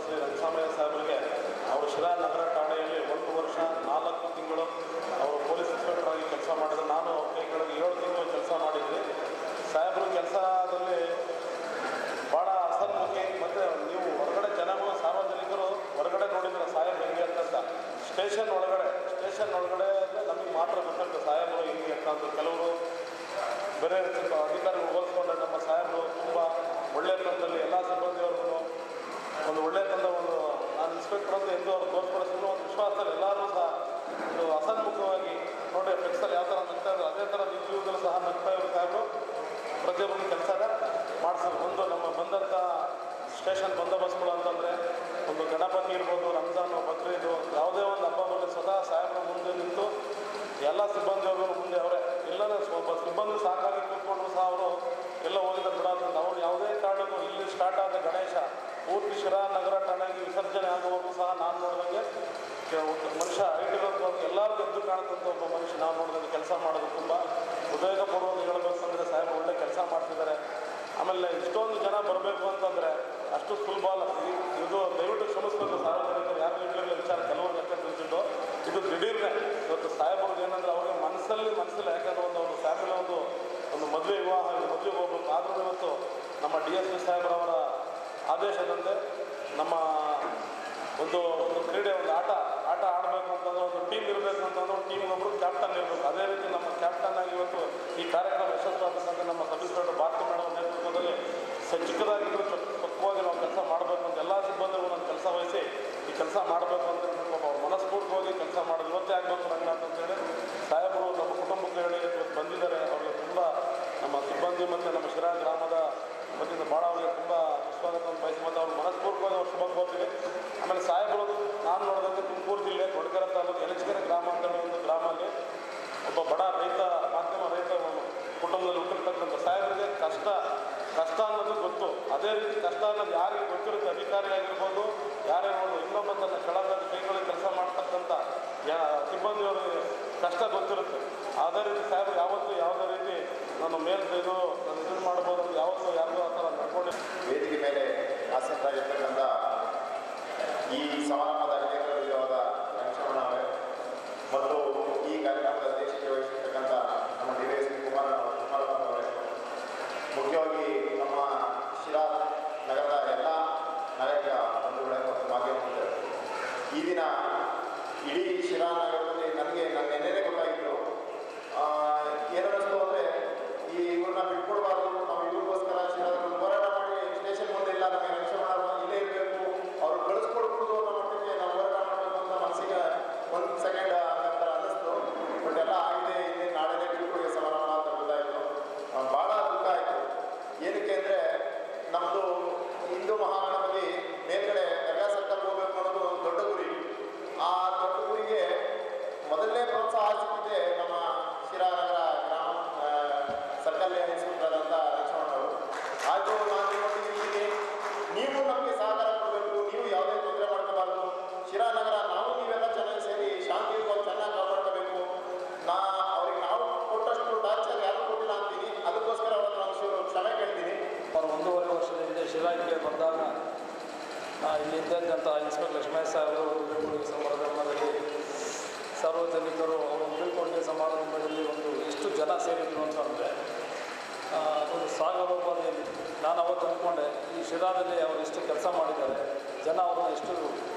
ಶ್ರೀ ರಂಗಸಾಮಯ್ಯ ಸಾಹೇಬರಿಗೆ ಅವರು ಶಿರಾ ನಗರ ಠಾಣೆಯಲ್ಲಿ ಒಂದು ವರ್ಷ ನಾಲ್ಕು ತಿಂಗಳು ಅವರು ಪೊಲೀಸ್ ಇನ್ಸ್ಪೆಕ್ಟರ್ ಆಗಿ ಕೆಲಸ ಮಾಡಿದ್ರು ನಾನು ಕೈ ಕೆಳಗೆ ಏಳು ತಿಂಗಳು ಕೆಲಸ ಮಾಡಿದ್ದೀನಿ ಸಾಹೇಬರು ಕೆಲಸದಲ್ಲಿ ಭಾಳ ಅಸನ್ಮುಖಿ ಮತ್ತು ನೀವು ಹೊರಗಡೆ ಜನಗಳು ಸಾರ್ವಜನಿಕರು ಹೊರಗಡೆ ನೋಡಿದ್ರೆ ಸಾಹೇಬ್ ಹೆಂಗೆ ಅಂತಂತ ಸ್ಟೇಷನ್ ಒಳಗಡೆ ಸ್ಟೇಷನ್ ಒಳಗಡೆ ಅಂದ್ರೆ ನಮಗೆ ಮಾತ್ರ ಗೊತ್ತಿರುತ್ತೆ ಸಾಹೇಬರು ಹೆಂಗೆ ಅಂತ ಕೆಲವರು ಬೇರೆ ಸ್ವಲ್ಪ ಅಧಿಕಾರಿಗಳು ಹೋಲಿಸ್ಕೊಂಡ್ರೆ ನಮ್ಮ ಸಾಹೇಬರು ತುಂಬ ಒಳ್ಳೆಯ ತಂದಲ್ಲಿ ಎಲ್ಲ ಸಿಬ್ಬಂದಿಯವ್ರಿಗೂ ಒಂದು ಒಳ್ಳೆಯ ತಂದ ಒಂದು ನಾನು ಇನ್ಸ್ಪೆಕ್ಟರ್ ಅಂತ ಎಂದು ಅವ್ರು ತೋರಿಸ್ಕೊಡಿಸಿದ್ರು ಒಂದು ವಿಶ್ವಾಸದಲ್ಲಿ ಎಲ್ಲರೂ ಸಹ ಒಂದು ಅಸನ್ಮುಖವಾಗಿ ನೋಡಿ ಫ್ಲೆಕ್ಸಲ್ಲಿ ಯಾವ ಥರ ನಗ್ತಾ ಇದ್ರು ಅದೇ ಥರ ನಿಜ ಜೀವನದಲ್ಲೂ ಸಹ ನಗ್ತಾ ಇರೋ ಸಾಹೇಬರು ಪ್ರತಿಯೊಬ್ಬರು ಕೆಲಸನ ಮಾಡಿಸೋದು ಒಂದು ನಮ್ಮ ಬಂದಂಥ ಸ್ಟೇಷನ್ ಬಂದೋಬಸ್ತ್ಗಳು ಅಂತಂದರೆ ಒಂದು ಗಣಪತಿ ಇರ್ಬೋದು ರಂಜಾನು ಬಕ್ರೀದು ಯಾವುದೇ ಒಂದು ಹಬ್ಬ ಬರಲಿ ಸ್ವತಃ ಸಾಹೇಬರ ಮುಂದೆ ನಿಂತು ಎಲ್ಲ ಸಿಬ್ಬಂದಿಯವರು ಮುಂದೆ ಅವರೇ ಎಲ್ಲರೂ ಒಬ್ಬ ಸಿಬ್ಬಂದಿ ಸಾಕಾಗಿ ಕೂತ್ಕೊಂಡ್ರು ಸಹ ಅವರು ಎಲ್ಲ ಹೋಗಿದ್ದ ಬಿಡೋದ್ರಿಂದ ಅವರು ಯಾವುದೇ ಕಾರಣಕ್ಕೂ ಇಲ್ಲಿ ಸ್ಟಾರ್ಟ್ ಆದ ಗಣೇಶ ಪೂರ್ತಿ ಶಿರಾ ನಗರ ಠಾಣೆಗೆ ವಿಸರ್ಜನೆ ಆಗುವವರೆಗೂ ಸಹ ನಾನು ನೋಡಿದಂಗೆ ಕೆ- ಒಟ್ಟು ಮನುಷ್ಯ ಐಟಿರೋದು ಎಲ್ಲರಿಗೂ ಎದ್ದು ಕಾಣುತ್ತಂತ ಒಬ್ಬ ಮನುಷ್ಯ ನಾವು ನೋಡಿದಂಗೆ ಕೆಲಸ ಮಾಡೋದು ತುಂಬ ಹೃದಯಪೂರ್ವಕ ಹೇಳಬೇಕಂದ್ರೆ ಸಾಹೇಬ್ ಒಳ್ಳೆ ಕೆಲಸ ಮಾಡ್ತಿದ್ದಾರೆ ಆಮೇಲೆ ಇಷ್ಟೊಂದು ಜನ ಬರಬೇಕು ಅಂತಂದರೆ ಅಷ್ಟು ಸುಲಭ ಅಲ್ಲ ಇ- ಇದು ದಯವಿಟ್ಟು ಕ್ಷಮಿಸ್ಬೇಕು ಸಾರ್ವಜನಿಕರು ಯಾರು ಇರಲಿಲ್ಲ ವಿಚಾರ ಕೆಲವರು ಲೆಕ್ಕ ತಿಳಿಸಿದ್ದು ಇದು ದಿಢೀರ್ನೆ ಇವತ್ತು ಸಾಹೇಬ್ರದ್ದು ಏನಂದ್ರೆ ಅವ್ರಿಗೆ ಮನಸ್ಸಲ್ಲಿ ಮನಸ್ಸಲ್ಲಿ ಯಾಕಂದ್ರೆ ಒಂದು ಒಂದು ಫ್ಯಾಮಿಲಿ ಒಂದು ಒಂದು ಮದುವೆ ವಿವಾಹ ಮದುವೆಗೆ ಹೋಗ್ಬೇಕು ಆದ್ರೂ ಇವತ್ತು ನಮ್ಮ ಡಿ ಎಸ್ ಪಿ ಸಾಹೇಬ್ರವರ ಆದೇಶದಂತೆ ನಮ್ಮ ಒಂದು ಒಂದು ಕ್ರೀಡೆ ಒಂದು ಆಟ ಆಟ ಆಡಬೇಕು ಅಂತಂದ್ರೆ ಒಂದು ಟೀಮ್ ಇರಬೇಕು ಅಂತಂದ್ರೆ ಒಂದು ಟೀಮ್ಗೆ ಒಬ್ಬರು ಕ್ಯಾಪ್ಟನ್ ಇರಬೇಕು ಅದೇ ರೀತಿ ನಮ್ಮ ಕ್ಯಾಪ್ಟನ್ ಆಗಿ ಇವತ್ತು ಈ ಕಾರ್ಯಕ್ರಮ ಯಶಸ್ವಾಗಬೇಕಂತ ನಮ್ಮ ಸಬ್ ಇನ್ಸ್ಪೆಕ್ಟರ್ ಭಾರತಿ ಮೇಡಮ್ ನೇತೃತ್ವದಲ್ಲಿ ಸ- ಚಿಕ್ಕದಾಗಿದ್ದರೂ ಚೊಕ್- ಪಕ್ವವಾಗಿ ನಾವು ಕೆಲಸ ಮಾಡಬೇಕು ಅಂತ ಎಲ್ಲ ಸಿಬ್ಬಂದಿಗಳು ನಾನು ಕೆಲಸ ವಹಿಸಿ ಈ ಕೆಲಸ ಮಾಡಬೇಕು ಅಂತ ಹೇಳ್ಬಿಟ್ಟು ಪಾಪ ಅವ್ರು ಮನಸ್ಫೂರ್ತಿಯಾಗಿ ಕೆಲಸ ಮಾಡೋದು ಇವತ್ತೇ ಆಗಬೇಕು ರಂಗನಾಥ್ ಅಂತೇಳಿ ಸಾಹೇಬರು ನಮ್ಮ ಕುಟುಂಬಕ್ಕೆ ಹೇಳಿ ಇವತ್ತು ಬಂದಿದ್ದಾರೆ ಅವ್ರಿಗೆ ತುಂಬ ನಮ್ಮ ಸಿಬ್ಬಂದಿ ಮತ್ತು ನಮ್ಮ ಶಿರಾ ಗ್ರಾಮದ ವತಿಯಿಂದ ಭಾಳ ಅವರಿಗೆ ತುಂಬ ಸ್ವಾಗತವನ್ನು ಬಯಸಿ ಮತ್ತು ಅವ್ರು ಮನಸ್ಪೂರ್ವಕವಾಗಿ ಅವ್ರು ಶುಭ ಕೋರ್ತೀವಿ ಆಮೇಲೆ ಸಾಹೇಬರು ನಾನು ನೋಡಿದಂತೆ ತುಮಕೂರು ಜಿಲ್ಲೆ ಕೊಡಗೆರೆ ತಾಲೂಕು ಎಲಚಕೆರೆ ಗ್ರಾಮ ಅಂತ ಹೇಳಿ ಒಂದು ಗ್ರಾಮಲ್ಲಿ ಒಬ್ಬ ಬಡ ರೈತ ಮಾಧ್ಯಮ ರೈತ ಕುಟುಂಬದಲ್ಲಿ ಹುಟ್ಟಿರ್ತಕ್ಕಂಥ ಸಾಹೇಬರಿಗೆ ಕಷ್ಟ ಕಷ್ಟ ಅನ್ನೋದು ಗೊತ್ತು ಅದೇ ರೀತಿ ಕಷ್ಟ ಅನ್ನೋದು ಯಾರಿಗೆ ಗೊತ್ತಿರುತ್ತೆ ಅಧಿಕಾರಿ ಆಗಿರ್ಬೋದು ಯಾರೇ ನೋಡು ಇನ್ನೊಬ್ಬ ತನ್ನ ಕೆಳಗಡೆ ಕೈಗಳಲ್ಲಿ ಕೆಲಸ ಮಾಡ್ತಕ್ಕಂಥ ಯಾ ಸಿಬ್ಬಂದಿಯವರಿಗೆ ಕಷ್ಟ ಗೊತ್ತಿರುತ್ತೆ ಅದೇ ರೀತಿ ಸಾಹೇಬರು ಯಾವತ್ತೂ ಯಾವುದೇ ರೀತಿ ನಾನು ಮೇಲ್ ಇದು ನಾನು ಇದನ್ನು ಮಾಡ್ಬೋದು ಅಂತ ಯಾವತ್ತೂ ಯಾರಿಗೂ ಆ ಥರ ನಡ್ಕೊಂಡು ವೇದಿಕೆ ಮೇಲೆ ಆಸಕ್ತರಾಗಿರ್ತಕ್ಕಂಥ ಈ ಸಮಾರಂಭದ ಕೇಂದ್ರಬಿಂದುವಾದ ಲಕ್ಷ್ಮಣ ಅವರೇ ಮತ್ತು ಈ ಕಾರ್ಯಕ್ರಮದ ಅಧ್ಯಕ್ಷತೆ ವಹಿಸಿರ್ತಕ್ಕಂಥ ನಮ್ಮ D S P Kumara Kumarappan ಅವರೇ ಮುಖ್ಯವಾಗಿ ನಮ್ಮ ಶಿರಾ ನಗರದ ಎಲ್ಲ ನಾಗರಿಕ ಬಂಧುಗಳೇ ಮತ್ತು ಮಾಧ್ಯಮ ಮಿತ್ರರೇ. ಈ ದಿನ ಇಡೀ ಶಿರಾ ನಗರದಲ್ಲಿ ನನಗೆ ನನ್ನ ನೆನ್ನೆನೇ ಗೊತ್ತಾಗಿತ್ತು ಆ, ಏನನ್ನಿಸ್ತು ಅಂದರೆ ಈ ಇವ್ರನ್ನ ಬಿಟ್ಕೊಡ್ಬಾರ್ದು ನಾವು ಇವ್ರಿಗೋಸ್ಕರ ಶಿರಾದಲ್ಲಿ ಒಂದು ಹೋರಾಟ ಮಾಡಿ ಸ್ಟೇಷನ್ ಮುಂದೆ ಇಲ್ಲ ನಮಗೆ ರಕ್ಷಣೆ ಇಲ್ಲೇ ಇರಬೇಕು ಅವ್ರು ಕಳಿಸ್ಕೊಡ್ಬೋದು ಅನ್ನೋ ಮಟ್ಟಿಗೆ ನಾವು ಹೋರಾಟ ಮಾಡಬೇಕು ಅಂತ ಮನಸ್ಸಿಗೆ ಒಂದು ಸೆಕೆಂಡ್ ನಂತರ ಅನ್ನಿಸ್ತು ಬಟ್ ಎಲ್ಲ ಆಗಿದೆ ಇಲ್ಲಿ ನಾಳೆನೇ ಬೀಳ್ಕೊಡುಗೆ ಸಮಾರಂಭ ಅಂತ ಗೊತ್ತಾಯಿತು ಭಾಳ ದುಃಖ ಆಯಿತು ಏನಕ್ಕೆ ಅಂದರೆ ನಮ್ಮದು ಹಿಂದೂ ಮಹಾಗಣಪತಿ ಮೇಲ್ಗಡೆ ದರ್ಗಾ ಸರ್ಕಲ್ ಹೋಗ್ಬೇಕು ಅನ್ನೋದು ಒಂದು ದೊಡ್ಡ ಗುರಿ ಆ ದೊಡ್ಡ ಗುರಿಗೆ ಮೊದಲನೇ ಪ್ರೋತ್ಸಾಹ ಸಿಕ್ಕಿದೆ ನಮ್ಮ ಶಿರಾನಗರ ಗ್ರಾಮ ಆ, ಸರ್ಕಲ್ ಇನ್ಸ್ಪೆಕ್ಟರ್ ಆದಂಥ ಲಕ್ಷ್ಮಣವರು ಆಯಿತು ನಾನು ನಿಮ್ಮೊಟ್ಟಿಗೆ ಇದ್ದೀನಿ ನೀವು ನಮಗೆ ಸಹಕಾರ ಕೊಡಬೇಕು ನೀವು ಯಾವುದೇ ತೊಂದರೆ ಮಾಡ್ಕೋಬಾರ್ದು ಶಿರಾನಗರ ನಾವು ನೀವೆಲ್ಲ ಚೆನ್ನಾಗಿ ಸೇರಿ ಶಾಂತಿಯುತವಾಗಿ ಚೆನ್ನಾಗಿ ಕಾಪಾಡ್ಕೋಬೇಕು ನಾ ಅವ್ರಿಗೆ ನಾವು ಕೊಟ್ಟಷ್ಟು ಟಾರ್ಚರ್ ಯಾರು ಕೊಟ್ಟಿಲ್ಲ ಅಂತೀನಿ ಅದಕ್ಕೋಸ್ಕರ ಅವ್ರ ಹತ್ರ ಒಂಚೂರು ಕ್ಷಮೆ ಕೇಳ್ತೀನಿ ಅವರು ಒಂದೂವರೆ ವರ್ಷದ ಹಿಂದೆ ಶಿರಾಕ್ಕೆ ಬಂದಾಗ ಆ, ಇಲ್ಲಿ ಇದ್ದಂಥ ಇನ್ಸ್ಪೆಕ್ಟರ್ ಲಕ್ಷ್ಮಣ ಸಾಹೇಬರು ಬೀಳ್ಕೊಡುಗೆ ಸಮಾರಂಭದಲ್ಲಿ ಸಾರ್ವಜನಿಕರು ಅವರು ಬೀಳ್ಕೊಡುಗೆ ಸಮಾರಂಭದಲ್ಲಿ ಒಂದು ಎಷ್ಟು ಜನ ಸೇರಿದ್ರು ಅಂತಂದರೆ ಒಂದು ಸಾಗರೋಪಾದಿಯಲ್ಲಿ ನಾನು ಅವತ್ತು ಅಂದ್ಕೊಂಡೆ ಈ ಶಿರಾದಲ್ಲಿ ಅವರು ಎಷ್ಟು ಕೆಲಸ ಮಾಡಿದ್ದಾರೆ ಜನ ಅವ್ರನ್ನ ಎಷ್ಟು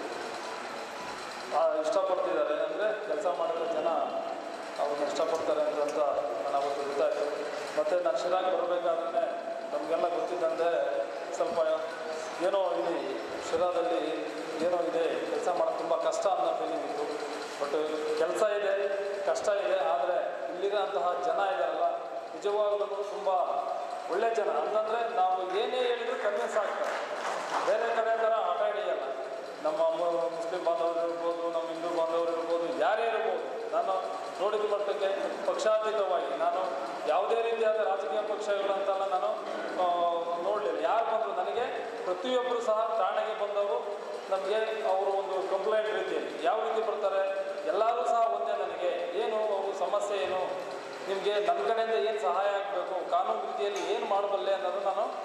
ಆ, ಇಷ್ಟಪಡ್ತಿದ್ದಾರೆ ಅಂದರೆ ಕೆಲಸ ಮಾಡಿದ ಜನ ಅವ್ರನ್ನ ಇಷ್ಟಪಡ್ತಾರೆ ಅಂತ ನಾನು ಅವತ್ತು ಗೊತ್ತಾಯಿತು ಮತ್ತು ನಾನು ಶಿರಾಗೆ ಬರಬೇಕಾದ್ರೆ ನಮಗೆಲ್ಲ ಗೊತ್ತಿದ್ದಂತೆ ಸ್ವಲ್ಪ ಏನೋ ಇಲ್ಲಿ ಶಿರಾದಲ್ಲಿ ಏನೋ ಇದೆ ಕೆಲಸ ಮಾಡೋದು ತುಂಬ ಕಷ್ಟ ಅನ್ನೋ ಫೀಲಿಂಗ್ ಇತ್ತು ಬಟ್ ಕೆಲಸ ಇದೆ ಕಷ್ಟ ಇದೆ ಆದರೆ ಇಲ್ಲಿರೋಂತಹ ಜನ ಇದ್ದಾರಲ್ಲ ನಿಜವಾಗ್ಲೂ ತುಂಬ ಒಳ್ಳೆ ಜನ ಅಂತಂದರೆ ನಾವು ಏನೇ ಹೇಳಿದ್ರು ಕನ್ವಿನ್ಸ್ ಆಗ್ತಾರೆ ಬೇರೆ ಕಡೆ ಥರ ಹಠ ಹಿಡಿಯಲ್ಲ ನಮ್ಮ ಮು- ಮುಸ್ಲಿಂ ಬಾಂಧವರು ಇರ್ಬೋದು ನಮ್ಮ ಹಿಂದೂ ಬಾಂಧವರು ಇರ್ಬೋದು ಯಾರೇ ಇರ್ಬೋದು ನಾನು ನೋಡಿದ ಮಟ್ಟಕ್ಕೆ ಪಕ್ಷಾತೀತವಾಗಿ ನಾನು ಯಾವುದೇ ರೀತಿಯಾದ ರಾಜಕೀಯ ಪಕ್ಷಗಳಂತೆಲ್ಲ ನಾನು ನೋಡಲಿಲ್ಲ ಯಾರು ಬಂದರು ನನಗೆ ಪ್ರತಿಯೊಬ್ಬರು ಸಹ ಠಾಣೆಗೆ ಬಂದವರು ನಮಗೆ ಅವರು ಒಂದು ಕಂಪ್ಲೇಂಟ್ ರೀತಿಯಲ್ಲಿ ಯಾವ ರೀತಿ ಬರ್ತಾರೆ ಎಲ್ಲರೂ ಸಹ ಒಂದೇ ನನಗೆ ಏನು ಅವ್ರ ಸಮಸ್ಯೆ ಏನು ನಿಮಗೆ ನನ್ನ ಕಡೆಯಿಂದ ಏನು ಸಹಾಯ ಆಗಬೇಕು ಕಾನೂನು ರೀತಿಯಲ್ಲಿ ಏನು ಮಾಡಬಲ್ಲೆ ಅನ್ನೋದು ನಾನು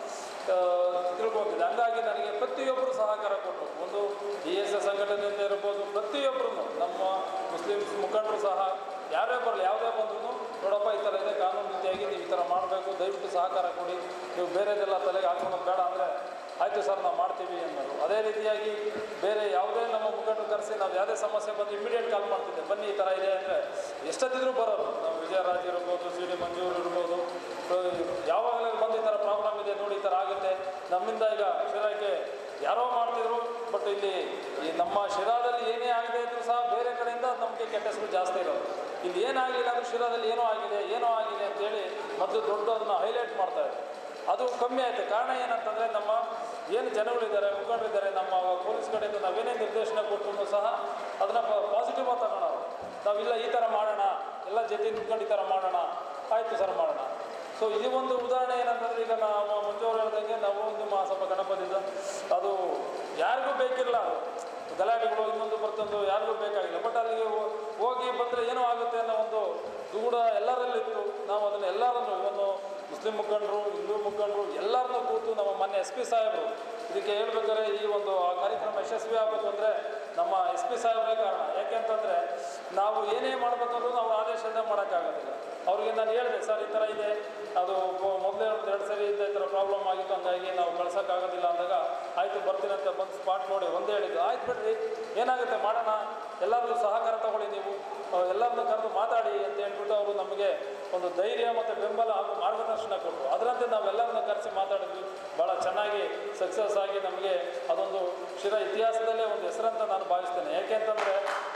ತಿಳ್ಕೊತಿದ್ದೆ ಹಂಗಾಗಿ ನನಗೆ ಪ್ರತಿಯೊಬ್ಬರು ಸಹಕಾರ ಕೊಟ್ಟರು ಒಂದು ಡಿ ಎಸ್ ಎಸ್ ಸಂಘಟನೆಯಿಂದ ಇರ್ಬೋದು ಪ್ರತಿಯೊಬ್ಬರು ನಮ್ಮ ಮುಸ್ಲಿಮ್ಸ್ ಮುಖಂಡರು ಸಹ ಯಾರೇ ಬರಲಿ ಯಾವುದೇ ಬಂದ್ರು ನೋಡಪ್ಪ ಈ ಥರ ಇದೆ ಕಾನೂನು ರೀತಿಯಾಗಿ ನೀವು ಈ ಥರ ಮಾಡಬೇಕು ದಯವಿಟ್ಟು ಸಹಕಾರ ಕೊಡಿ ನೀವು ಬೇರೆದೆಲ್ಲ ತಲೆಗೆ ಹಾಕ್ಕೊಳೋದು ಬೇಡ ಅಂದರೆ ಆಯಿತು ಸರ್ ನಾವು ಮಾಡ್ತೀವಿ ಅನ್ನೋದು ಅದೇ ರೀತಿಯಾಗಿ ಬೇರೆ ಯಾವುದೇ ನಮ್ಮ ಮುಖಂಡರು ಕರೆಸಿ ನಾವು ಯಾವುದೇ ಸಮಸ್ಯೆ ಬಂದು ಇಮಿಡಿಯೇಟ್ ಕಾಲ್ ಮಾಡ್ತಿದ್ದೆ ಬನ್ನಿ ಈ ಥರ ಇದೆ ಅಂದರೆ ಎಷ್ಟೊತ್ತಿದ್ರು ಬರೋರು ನಾವು ವಿಜಯರಾಜ್ ಇರ್ಬೋದು ಸಿ ಡಿ ಮಂಜೂರು ಇರ್ಬೋದು ಯಾವಾಗಲೂ ಬಂದು ಈ ಥರ ಪ್ರಾಬ್ಲಮ್ ಇದೆ ನೋಡಿ ಈ ಥರ ಆಗುತ್ತೆ ನಮ್ಮಿಂದ ಈಗ ಶಿರಾಕ್ಕೆ ಯಾರೋ ಮಾಡ್ತಿದ್ರು ಬಟ್ ಇಲ್ಲಿ ಈ ನಮ್ಮ ಶಿರಾದಲ್ಲಿ ಏನೇ ಆಗದೆ ಇದ್ರೂ ಸಹ ಬೇರೆ ಕಡೆಯಿಂದ ನಮಗೆ ಕೆಟ್ಟ ಹೆಸರು ಜಾಸ್ತಿ ಇರೋದು ಇಲ್ಲಿ ಏನಾಗಲಿಲ್ಲ ಅಂದ್ರೆ ಶಿರಾದಲ್ಲಿ ಏನೋ ಆಗಿದೆ ಏನೋ ಆಗಿದೆ ಅಂತೇಳಿ ಮೊದಲು ದೊಡ್ಡ ಅದನ್ನು ಹೈಲೈಟ್ ಮಾಡ್ತಾ ಇದ್ರು ಅದು ಕಮ್ಮಿ ಆಯಿತು ಕಾರಣ ಏನಂತಂದರೆ ನಮ್ಮ ಏನು ಜನಗಳಿದ್ದಾರೆ ಮುಖಂಡರಿದ್ದಾರೆ ನಮ್ಮ ಪೊಲೀಸ್ ಕಡೆಯಿಂದ ನಾವೇನೇ ನಿರ್ದೇಶನ ಕೊಟ್ಟರು ಸಹ ಅದನ್ನು ಪಾಸಿಟಿವ್ ಆಗಿ ತಗೊಳೋರು ನಾವಿಲ್ಲ ಈ ಥರ ಮಾಡೋಣ ಎಲ್ಲ ಜೊತೆ ನಿಂತ್ಕೊಂಡು ಈ ಥರ ಮಾಡೋಣ ಆಯಿತು ಸರ್ ಮಾಡೋಣ ಸೊ ಈ ಒಂದು ಉದಾಹರಣೆ ಏನಂತಂದ್ರೆ ಈಗ ನಾವು ಮುಂಚೆ ಅವ್ರು ಹೇಳ್ದಂಗೆ ನಾವು ನಿಮ್ಮ ಸ್ವಲ್ಪ ಗಣಪತಿದ ಅದು ಯಾರಿಗೂ ಬೇಕಿಲ್ಲ ಅದು ಗಲಾಟೆಗಳು ಇನ್ನೊಂದು ಬರ್ತಂದು ಯಾರಿಗೂ ಬೇಕಾಗಿಲ್ಲ ಬಟ್ ಅಲ್ಲಿಗೆ ಹೋ- ಹೋಗಿ ಬಂದರೆ ಏನೋ ಆಗುತ್ತೆ ಅನ್ನೋ ಒಂದು ದೂಡ ಎಲ್ಲರಲ್ಲಿತ್ತು ನಾವು ಅದನ್ನು ಎಲ್ಲರನ್ನು ಇವನು ಮುಸ್ಲಿಂ ಮುಖಂಡರು ಹಿಂದೂ ಮುಖಂಡರು ಎಲ್ಲರನ್ನೂ ಕೂತು ನಮ್ಮ ಮೊನ್ನೆ ಎಸ್ ಪಿ ಸಾಹೇಬರು ಇದಕ್ಕೆ ಹೇಳ್ಬೇಕಾದ್ರೆ ಈ ಒಂದು ಆ ಕಾರ್ಯಕ್ರಮ ಯಶಸ್ವಿ ಆಗಬೇಕು ಅಂದರೆ ನಮ್ಮ ಎಸ್ ಪಿ ಸಾಹೇಬ್ರೇ ಕಾರಣ ಯಾಕೆಂತಂದರೆ ನಾವು ಏನೇ ಮಾಡಬೇಕಂದ್ರೂ ಅವ್ರ ಆದೇಶದಿಂದ ಮಾಡೋಕ್ಕಾಗೋದಿಲ್ಲ ಅವ್ರಿಗೆ ನಾನು ಹೇಳಿದೆ ಸರ್ ಈ ಥರ ಇದೆ ಅದು ಮೊದಲೇ ಒಂದು ಎರಡು ಸರಿ ಇದ್ದ ಈ ಥರ ಪ್ರಾಬ್ಲಮ್ ಆಗಿತ್ತು ಹಂಗಾಗಿ ನಾವು ಕಳ್ಸೋಕ್ಕಾಗೋದಿಲ್ಲ ಅಂದಾಗ ಆಯಿತು ಬರ್ತೀನಿ ಅಂತ ಬಂದು ಸ್ಪಾಟ್ ನೋಡಿ ಒಂದೇ ಹೇಳಿದ್ದು ಆಯ್ತು ಬಿಡ್ರಿ ಏನಾಗುತ್ತೆ ಮಾಡೋಣ ಎಲ್ಲರಿಗೂ ಸಹಕಾರ ತಗೊಳ್ಳಿ ನೀವು ಎಲ್ಲರನ್ನೂ ಕರೆದು ಮಾತಾಡಿ ಅಂತ ಹೇಳ್ಬಿಟ್ಟು ಅವರು ನಮಗೆ ಒಂದು ಧೈರ್ಯ ಮತ್ತು ಬೆಂಬಲ ಹಾಗೂ ಮಾರ್ಗದರ್ಶನ ಕೊಟ್ಟರು ಅದರಂತೆ ನಾವೆಲ್ಲರನ್ನ ಕರೆಸಿ ಮಾತಾಡಿದ್ವಿ ಭಾಳ ಚೆನ್ನಾಗಿ ಸಕ್ಸಸ್ ಆಗಿ ನಮಗೆ ಅದೊಂದು ಶಿರ ಇತಿಹಾಸದಲ್ಲೇ ಒಂದು ಹೆಸರಂತ ನಾನು ಭಾವಿಸ್ತೇನೆ ಯಾಕೆಂತಂದರೆ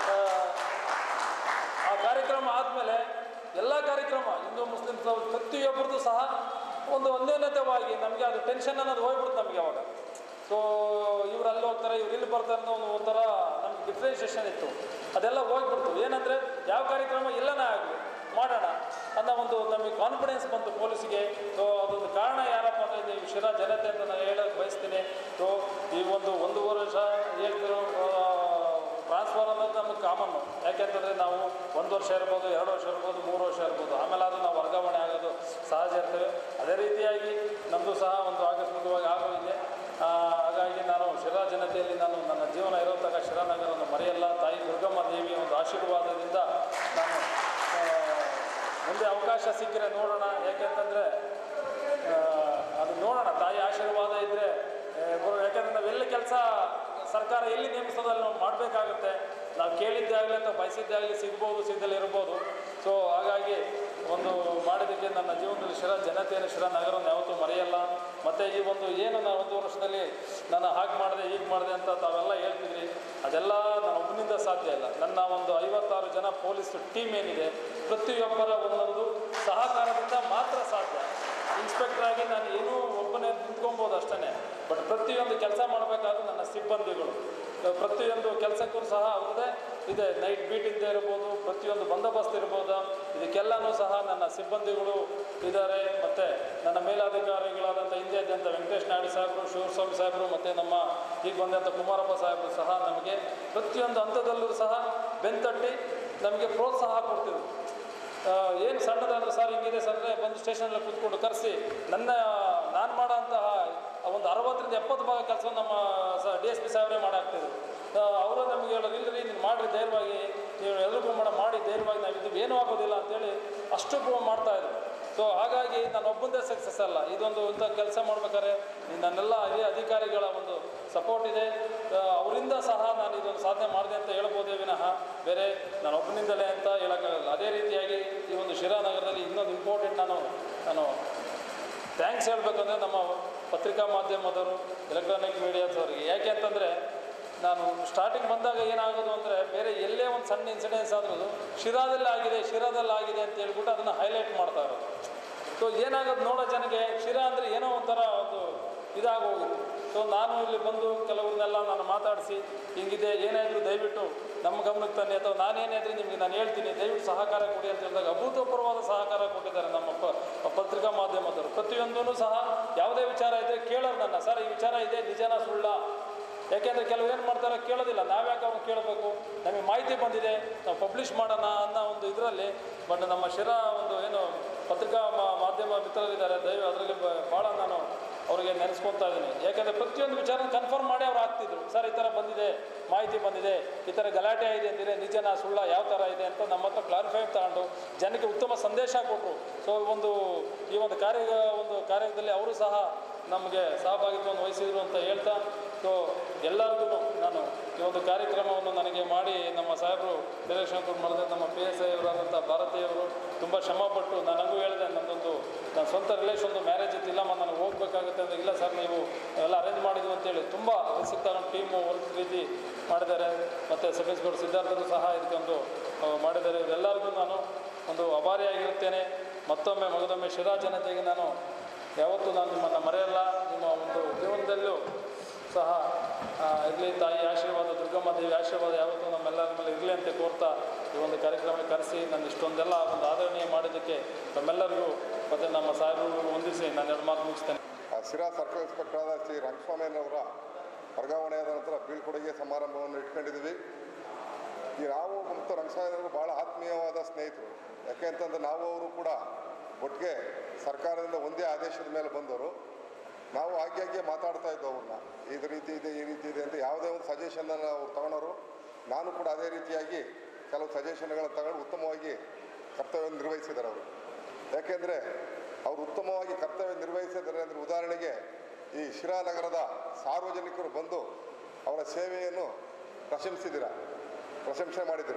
ಆ ಕಾರ್ಯಕ್ರಮ ಆದಮೇಲೆ ಎಲ್ಲ ಕಾರ್ಯಕ್ರಮ ಹಿಂದೂ ಮುಸ್ಲಿಂ ಪ್ರತಿಯೊಬ್ಬರದ್ದು ಸಹ ಒಂದು ಒಂದೇನತೆವಾಗಿ ನಮಗೆ ಅದು ಟೆನ್ಷನ್ ಅನ್ನೋದು ಹೋಗ್ಬಿಡುತ್ತೆ ನಮಗೆ ಅವಾಗ ಸೊ ಇವ್ರು ಅಲ್ಲಿ ಹೋಗ್ತಾರೆ ಇವ್ರು ಇಲ್ಲಿ ಬರ್ತಾರೆ ಅನ್ನೋ ಒಂದು ಒಂಥರ ನಮ್ಗೆ ಡಿಫ್ರೆನ್ಸಿಯೇಷನ್ ಇತ್ತು ಅದೆಲ್ಲ ಹೋಗ್ಬಿಡ್ತು ಏನಂದರೆ ಯಾವ ಕಾರ್ಯಕ್ರಮ ಎಲ್ಲನೇ ಆಗಲಿ ಮಾಡೋಣ ಅನ್ನೋ ಒಂದು ನಮಗೆ ಕಾನ್ಫಿಡೆನ್ಸ್ ಬಂತು ಪೊಲೀಸಿಗೆ ಸೊ ಅದೊಂದು ಕಾರಣ ಯಾರಪ್ಪ ಅಂದರೆ ನೀವು ಶಿರಾ ಜನತೆ ಅಂತ ನಾನು ಹೇಳೋಕ್ಕೆ ಬಯಸ್ತೀನಿ ಸೊ ಈ ಒಂದು ಒಂದೂವರೆ ವರ್ಷ ಹೇಳ್ತಿರೋ ಟ್ರಾನ್ಸ್ಫರ್ ಅನ್ನೋದು ನಮಗೆ ಕಾಮನ್ನು ಯಾಕೆಂತಂದರೆ ನಾವು ಒಂದು ವರ್ಷ ಇರ್ಬೋದು ಎರಡು ವರ್ಷ ಇರ್ಬೋದು ಮೂರು ವರ್ಷ ಇರ್ಬೋದು ಆಮೇಲೆ ಅದು ನಾವು ವರ್ಗಾವಣೆ ಆಗೋದು ಸಹಜ ಇರ್ತೇವೆ ಅದೇ ರೀತಿಯಾಗಿ ನಮ್ಮದು ಸಹ ಒಂದು ಆಕಸ್ಮಿಕವಾಗಿ ಆಗೋಗಿದೆ ಆ, ಹಾಗಾಗಿ ನಾನು ಶಿರಾ ಜನತೆಯಲ್ಲಿ ನಾನು ನನ್ನ ಜೀವನ ಇರೋ ತನಕ ಶಿರಾನಗರವನ್ನು ಮರೆಯಲ್ಲ ತಾಯಿ ದುರ್ಗಮ್ಮ ದೇವಿಯ ಒಂದು ಆಶೀರ್ವಾದದಿಂದ ನಾನು ಆ, ಮುಂದೆ ಅವಕಾಶ ಸಿಕ್ಕರೆ ನೋಡೋಣ ಯಾಕೆಂತಂದರೆ ಅದು ನೋಡೋಣ ತಾಯಿ ಆಶೀರ್ವಾದ ಇದ್ದರೆ ಯಾಕಂದರೆ ನಾವೆಲ್ಲ ಕೆಲಸ ಸರ್ಕಾರ ಎಲ್ಲಿ ನೇಮಿಸೋದು ಅಲ್ಲಿ ನಾವು ಮಾಡಬೇಕಾಗುತ್ತೆ ನಾವು ಕೇಳಿದ್ದೇ ಆಗಲಿ ಅಥವಾ ಬಯಸಿದ್ದೇ ಆಗಲಿ ಸಿಗ್ಬೋದು ಸಿಗದಲ್ಲಿ ಇರ್ಬೋದು ಸೊ ಹಾಗಾಗಿ ಒಂದು ಮಾಡಿದ್ದಕ್ಕೆ ನನ್ನ ಜೀವನದಲ್ಲಿ ಶಿರಾ ಜನತೆಯನ್ನು ಶಿರಾ ನಗರವನ್ನು ಯಾವತ್ತೂ ಮರೆಯಲ್ಲ ಮತ್ತು ಈ ಒಂದು ಏನು ನಾನು ಒಂದು ವರ್ಷದಲ್ಲಿ ನಾನು ಹಾಗೆ ಮಾಡಿದೆ ಹೀಗೆ ಮಾಡಿದೆ ಅಂತ ತಾವೆಲ್ಲ ಹೇಳ್ತಿದ್ರಿ ಅದೆಲ್ಲ ನಾನು ಒಬ್ಬನಿಂದ ಸಾಧ್ಯ ಇಲ್ಲ ನನ್ನ ಒಂದು ಐವತ್ತಾರು ಜನ ಪೊಲೀಸ್ ಟೀಮ್ ಏನಿದೆ ಪ್ರತಿಯೊಬ್ಬರ ಒಂದೊಂದು ಸಹಕಾರದಿಂದ ಮಾತ್ರ ಸಾಧ್ಯ ಇನ್ಸ್ಪೆಕ್ಟರ್ ಆಗಿ ನಾನು ಏನೂ ಒಬ್ಬನೇ ನಿಂತ್ಕೊಬೋದು ಅಷ್ಟೇ ಬಟ್ ಪ್ರತಿಯೊಂದು ಕೆಲಸ ಮಾಡಬೇಕಾದ್ರೂ ನನ್ನ ಸಿಬ್ಬಂದಿಗಳು ಅಹ್ ಪ್ರತಿಯೊಂದು ಕೆಲಸಕ್ಕೂ ಸಹ ಅವ್ರದ್ದೇ ಇದೆ ನೈಟ್ ಬೀಟಿಂದ ಇರ್ಬೋದು ಪ್ರತಿಯೊಂದು ಬಂದೋಬಸ್ತ್ ಇರ್ಬೋದು ಇದಕ್ಕೆಲ್ಲನೂ ಸಹ ನನ್ನ ಸಿಬ್ಬಂದಿಗಳು ಇದ್ದಾರೆ ಮತ್ತು ನನ್ನ ಮೇಲಾಧಿಕಾರಿಗಳಾದಂಥ ಹಿಂದೆ ಇದ್ದಂಥ ವೆಂಕಟೇಶ್ ನಾಯ್ಡು ಸಾಹೇಬರು ಶಿವಸ್ವಾಮಿ ಸಾಹೇಬರು ಮತ್ತು ನಮ್ಮ ಈಗ ಬಂದಂಥ ಕುಮಾರಪ್ಪ ಸಾಹೇಬರು ಸಹ ನಮಗೆ ಪ್ರತಿಯೊಂದು ಹಂತದಲ್ಲೂ ಸಹ ಬೆಂತಟ್ಟಿ ನಮಗೆ ಪ್ರೋತ್ಸಾಹ ಕೊಡ್ತಿದ್ರು ಏನು ಸಣ್ಣದಾದ್ರೆ ಸರ್ ಹಿಂಗಿದೆ ಸರ್ ಅಂದ್ರೆ ಬಂದು ಸ್ಟೇಷನಲ್ಲಿ ಕೂತ್ಕೊಂಡು ಕರೆಸಿ ನನ್ನ ನಾನು ಮಾಡೋ ಅಂತಹ ಒಂದು ಅರವತ್ತರಿಂದ ಎಪ್ಪತ್ತು ಭಾಗ ಕೆಲಸ ನಮ್ಮ ಸ ಡಿ ಎಸ್ ಪಿ ಸಾಹೇಬ್ರೆ ಮಾಡಾಕ್ತಿದ್ರು ಅವರು ನಮಗೆ ಹೇಳೋದು ಇಲ್ಲರಿ ನೀನು ಮಾಡಿರಿ ಧೈರ್ಯವಾಗಿ ನೀವು ಎಲ್ರಿಗೂ ಮಾಡ ಮಾಡಿ ಧೈರ್ಯವಾಗಿ ನಾವು ಇದು ಏನೂ ಆಗೋದಿಲ್ಲ ಅಂತೇಳಿ ಅಷ್ಟು ಮಾಡ್ತಾಯಿದ್ರು ಸೊ ಹಾಗಾಗಿ ನಾನು ಒಬ್ಬಂದೇ ಸಕ್ಸಸ್ ಅಲ್ಲ ಇದೊಂದು ಇಂಥ ಕೆಲಸ ಮಾಡ್ಬೇಕಾದ್ರೆ ನನ್ನೆಲ್ಲ ಹಿರಿಯ ಅಧಿಕಾರಿಗಳ ಒಂದು ಸಪೋರ್ಟ್ ಇದೆ ಆ, ಅವರಿಂದ ಸಹ ನಾನು ಇದೊಂದು ಸಾಧನೆ ಮಾಡಿದೆ ಅಂತ ಹೇಳ್ಬೋದೇ ವಿನಃ ಬೇರೆ ನಾನು ಒಬ್ಬನಿಂದಲೇ ಅಂತ ಹೇಳೋಕ್ಕಾಗಲ್ಲ ಅದೇ ರೀತಿಯಾಗಿ ಈ ಒಂದು ಶಿರಾ ನಗರದಲ್ಲಿ ಇನ್ನೊಂದು ಇಂಪಾರ್ಟೆಂಟ್ ನಾನು ನಾನು ಥ್ಯಾಂಕ್ಸ್ ಹೇಳಬೇಕಂದ್ರೆ ನಮ್ಮ ಪತ್ರಿಕಾ ಮಾಧ್ಯಮದವರು ಎಲೆಕ್ಟ್ರಾನಿಕ್ ಮೀಡಿಯಾದವರಿಗೆ ಯಾಕೆ ಅಂತಂದರೆ ನಾನು ಸ್ಟಾರ್ಟಿಂಗ್ ಬಂದಾಗ ಏನಾಗೋದು ಅಂದರೆ ಬೇರೆ ಎಲ್ಲೇ ಒಂದು ಸಣ್ಣ ಇನ್ಸಿಡೆನ್ಸ್ ಆದ್ರೂ ಶಿರಾದಲ್ಲಿ ಆಗಿದೆ ಶಿರಾದಲ್ಲಿ ಆಗಿದೆ ಅಂತ ಹೇಳ್ಬಿಟ್ಟು ಅದನ್ನು ಹೈಲೈಟ್ ಮಾಡ್ತಾ ಇರೋದು ಸೊ ಏನಾಗೋದು ನೋಡೋ ಜನಗೆ ಶಿರಾ ಅಂದರೆ ಏನೋ ಒಂಥರ ಒಂದು ಇದಾಗೋಗಿತ್ತು ಸೊ ನಾನು ಇಲ್ಲಿ ಬಂದು ಕೆಲವ್ರನ್ನೆಲ್ಲ ನಾನು ಮಾತಾಡಿಸಿ ಹಿಂಗಿದೆ ಏನೇ ಇದ್ರೂ ದಯವಿಟ್ಟು ನಮ್ಮ ಗಮನಕ್ಕೆ ತನ್ನಿ ಅಥವಾ ನಾನೇನೇ ಇದ್ರೂ ನಿಮಗೆ ನಾನು ಹೇಳ್ತೀನಿ ದಯವಿಟ್ಟು ಸಹಕಾರ ಕೊಡಿ ಅಂತ ಹೇಳಿದಾಗ ಅಭೂತಪೂರ್ವವಾದ ಸಹಕಾರ ಕೊಟ್ಟಿದ್ದಾರೆ ನಮ್ಮ ಪ ಪತ್ರಿಕಾ ಮಾಧ್ಯಮದವರು ಪ್ರತಿಯೊಂದೂ ಸಹ ಯಾವುದೇ ವಿಚಾರ ಇದ್ದರೆ ಕೇಳೋರು ನನ್ನ ಸರ್ ಈ ವಿಚಾರ ಇದೆ ನಿಜನ ಸುಳ್ಳ ಯಾಕೆಂದರೆ ಕೆಲವು ಏನು ಮಾಡ್ತಾರೆ ಕೇಳೋದಿಲ್ಲ ನಾವ್ಯಾಕೆ ಅವ್ರನ್ನ ಕೇಳಬೇಕು ನಮಗೆ ಮಾಹಿತಿ ಬಂದಿದೆ ನಾವು ಪಬ್ಲಿಷ್ ಮಾಡೋಣ ಅನ್ನೋ ಒಂದು ಇದರಲ್ಲಿ ಬಟ್ ನಮ್ಮ ಶಿರಾ ಒಂದು ಏನು ಪತ್ರಿಕಾ ಮಾ- ಮಾಧ್ಯಮ ಮಿತ್ರರಿದ್ದಾರೆ ದಯವು ಅದರಲ್ಲಿ ಭಾಳ ನಾನು ಅವರಿಗೆ ನೆನೆಸ್ಕೊತಾ ಇದ್ದೀನಿ ಯಾಕಂದರೆ ಪ್ರತಿಯೊಂದು ವಿಚಾರ ಕನ್ಫರ್ಮ್ ಮಾಡಿ ಅವ್ರು ಆಗ್ತಿದ್ರು ಸರ್ ಈ ಥರ ಬಂದಿದೆ ಮಾಹಿತಿ ಬಂದಿದೆ ಈ ಥರ ಗಲಾಟೆ ಇದೆ ಅಂದಿದೆ ನಿಜನ ಸುಳ್ಳ ಯಾವ ಥರ ಇದೆ ಅಂತ ನಮ್ಮ ಹತ್ರ ಕ್ಲಾರಿಫೈ ತಗೊಂಡು ಜನಕ್ಕೆ ಉತ್ತಮ ಸಂದೇಶ ಕೊಟ್ಟರು ಸೊ ಒಂದು ಈ ಒಂದು ಕಾರ್ಯ ಒಂದು ಕಾರ್ಯದಲ್ಲಿ ಅವರು ಸಹ ನಮಗೆ ಸಹಭಾಗಿತ್ವವನ್ನು ವಹಿಸಿದ್ರು ಅಂತ ಹೇಳ್ತಾ ಸೊ ಎಲ್ಲರಿಗೂ ನಾನು ಈ ಒಂದು ಕಾರ್ಯಕ್ರಮವನ್ನು ನನಗೆ ಮಾಡಿ ನಮ್ಮ ಸಾಹೇಬರು ಡೈರೆಕ್ಷನ್ ಮಾಡಿದೆ ನಮ್ಮ ಪಿ ಎಸ್ ಐ ಅವರಾದಂಥ ಭಾರತೀಯವರು ತುಂಬ ಶ್ರಮಪಟ್ಟು ನನಗೂ ಹೇಳಿದೆ ನನ್ನದೊಂದು ನನ್ನ ಸ್ವಂತ ರಿಲೇಷನ್ ಒಂದು ಮ್ಯಾರೇಜ್ ಇತ್ತು ಇಲ್ಲಮ್ಮ ನನಗೆ ಹೋಗ್ಬೇಕಾಗುತ್ತೆ ಅಂದರೆ ಇಲ್ಲ ಸರ್ ನೀವು ಎಲ್ಲ ಅರೇಂಜ್ ಮಾಡಿದ್ವಿ ಅಂತೇಳಿ ತುಂಬ ರಿಸ್ಕ್ ತಗೊಂಡು ಟೀಮು ವರ್ಕ್ ರೀತಿ ಮಾಡಿದ್ದಾರೆ ಮತ್ತು ಸಬ್ ಇನ್ಸ್ಪೆಕ್ಟರ್ ಸಿದ್ಧಾರ್ಥರು ಸಹ ಇದಕ್ಕೊಂದು ಆ, ಮಾಡಿದ್ದಾರೆ ಇವರೆಲ್ಲರಿಗೂ ನಾನು ಒಂದು ಅಭಾರಿಯಾಗಿರುತ್ತೇನೆ ಮತ್ತೊಮ್ಮೆ ಮಗದೊಮ್ಮೆ ಶಿರಾ ಜನತೆಗೆ ನಾನು ಯಾವತ್ತೂ ನಾನು ನಿಮ್ಮನ್ನು ಮರೆಯಲ್ಲ ನಿಮ್ಮ ಒಂದು ಜೀವನದಲ್ಲೂ ಸಹ ಇರಲಿ ತಾಯಿ ಆಶೀರ್ವಾದ ದುರ್ಗಮ್ಮ ದೇವಿ ಆಶೀರ್ವಾದ ಯಾವತ್ತೂ ನಮ್ಮೆಲ್ಲರ ಮೇಲೆ ಇರಲಿ ಅಂತ ಕೋರ್ತಾ ಈ ಒಂದು ಕಾರ್ಯಕ್ರಮಕ್ಕೆ ಕರೆಸಿ ನಾನು ಇಷ್ಟೊಂದೆಲ್ಲ ಒಂದು ಆದರಣೀಯ ಮಾಡೋದಕ್ಕೆ ನಮ್ಮೆಲ್ಲರಿಗೂ ಮತ್ತು ನಮ್ಮ ಸಾಹೇಬರಿಗೂ ಹೊಂದಿಸಿ ನಾನು ಎರಡು ಮಾತು ಮುಗಿಸ್ತೇನೆ ಆ ಸಿರಾ ಸರ್ಕಲ್ ಇನ್ಸ್ಪೆಕ್ಟರ್ ಆದ ಶ್ರೀ ರಂಗಸ್ವಾಮಿಯವರ ವರ್ಗಾವಣೆಯಾದ ನಂತರ ಬೀಳ್ಕೊಡುಗೆ ಸಮಾರಂಭವನ್ನು ಇಟ್ಕೊಂಡಿದ್ದೀವಿ ಈ ನಾವು ಮತ್ತು ರಂಗಸ್ವಾಮಿಯವರು ಭಾಳ ಆತ್ಮೀಯವಾದ ಸ್ನೇಹಿತರು ಯಾಕೆ ಅಂತಂದ್ರೆ ನಾವು ಅವರು ಕೂಡ ಒಟ್ಟಿಗೆ ಸರ್ಕಾರದಿಂದ ಒಂದೇ ಆದೇಶದ ಮೇಲೆ ಬಂದವರು ನಾವು ಆಗ್ಗೆ ಆಗ್ಗೆ ಮಾತಾಡ್ತಾ ಇದ್ದೋ ಅವ್ರನ್ನ ಇದು ರೀತಿ ಇದೆ ಈ ರೀತಿ ಇದೆ ಅಂತ ಯಾವುದೇ ಒಂದು ಸಜೆಷನನ್ನು ಅವ್ರು ತಗೊಳೋರು ನಾನು ಕೂಡ ಅದೇ ರೀತಿಯಾಗಿ ಕೆಲವು ಸಜೆಷನ್ಗಳನ್ನು ತಗೊಂಡು ಉತ್ತಮವಾಗಿ ಕರ್ತವ್ಯ ನಿರ್ವಹಿಸಿದ್ದಾರೆ ಅವರು ಯಾಕೆಂದರೆ ಅವರು ಉತ್ತಮವಾಗಿ ಕರ್ತವ್ಯ ನಿರ್ವಹಿಸಿದ್ದಾರೆ ಅಂದರೆ ಉದಾಹರಣೆಗೆ ಈ ಶಿರಾ ನಗರದ ಸಾರ್ವಜನಿಕರು ಬಂದು ಅವರ ಸೇವೆಯನ್ನು ಪ್ರಶಂಸಿದ್ದೀರ ಪ್ರಶಂಸೆ ಮಾಡಿದ್ದೀರ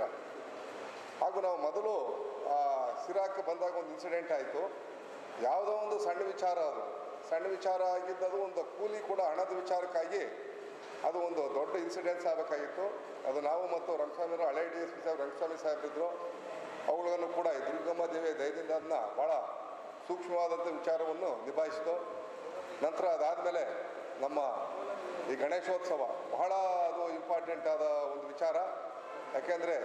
ಹಾಗೂ ನಾವು ಮೊದಲು ಆ ಸಿರಾಕ್ಕೆ ಬಂದಾಗ ಒಂದು ಇನ್ಸಿಡೆಂಟ್ ಆಯಿತು ಯಾವುದೋ ಒಂದು ಸಣ್ಣ ವಿಚಾರ ಅದು ಸಣ್ಣ ವಿಚಾರ ಆಗಿದ್ದದು ಒಂದು ಕೂಲಿ ಕೂಡ ಹಣದ ವಿಚಾರಕ್ಕಾಗಿ ಅದು ಒಂದು ದೊಡ್ಡ ಇನ್ಸಿಡೆನ್ಸ್ ಆಗಬೇಕಾಗಿತ್ತು ಅದು ನಾವು ಮತ್ತು ರಂಗಸ್ವಾಮಿ ಹಳೆ ಡಿ ಎಸ್ ಪಿ ಸಾಹೇಬ್ ರಂಗಸ್ವಾಮಿ ಸಾಹೇಬ್ರಿದ್ರು ಅವುಗಳನ್ನು ಕೂಡ ಈ ದುರ್ಗಮ್ಮ ದೇವಿಯ ದಯದಿಂದ ಅದನ್ನ ಭಾಳ ಸೂಕ್ಷ್ಮವಾದಂಥ ವಿಚಾರವನ್ನು ನಿಭಾಯಿಸಿತು ನಂತರ ಅದಾದಮೇಲೆ ನಮ್ಮ ಈ ಗಣೇಶೋತ್ಸವ ಬಹಳ ಅದು ಇಂಪಾರ್ಟೆಂಟ್ ಆದ ಒಂದು ವಿಚಾರ ಯಾಕೆಂದರೆ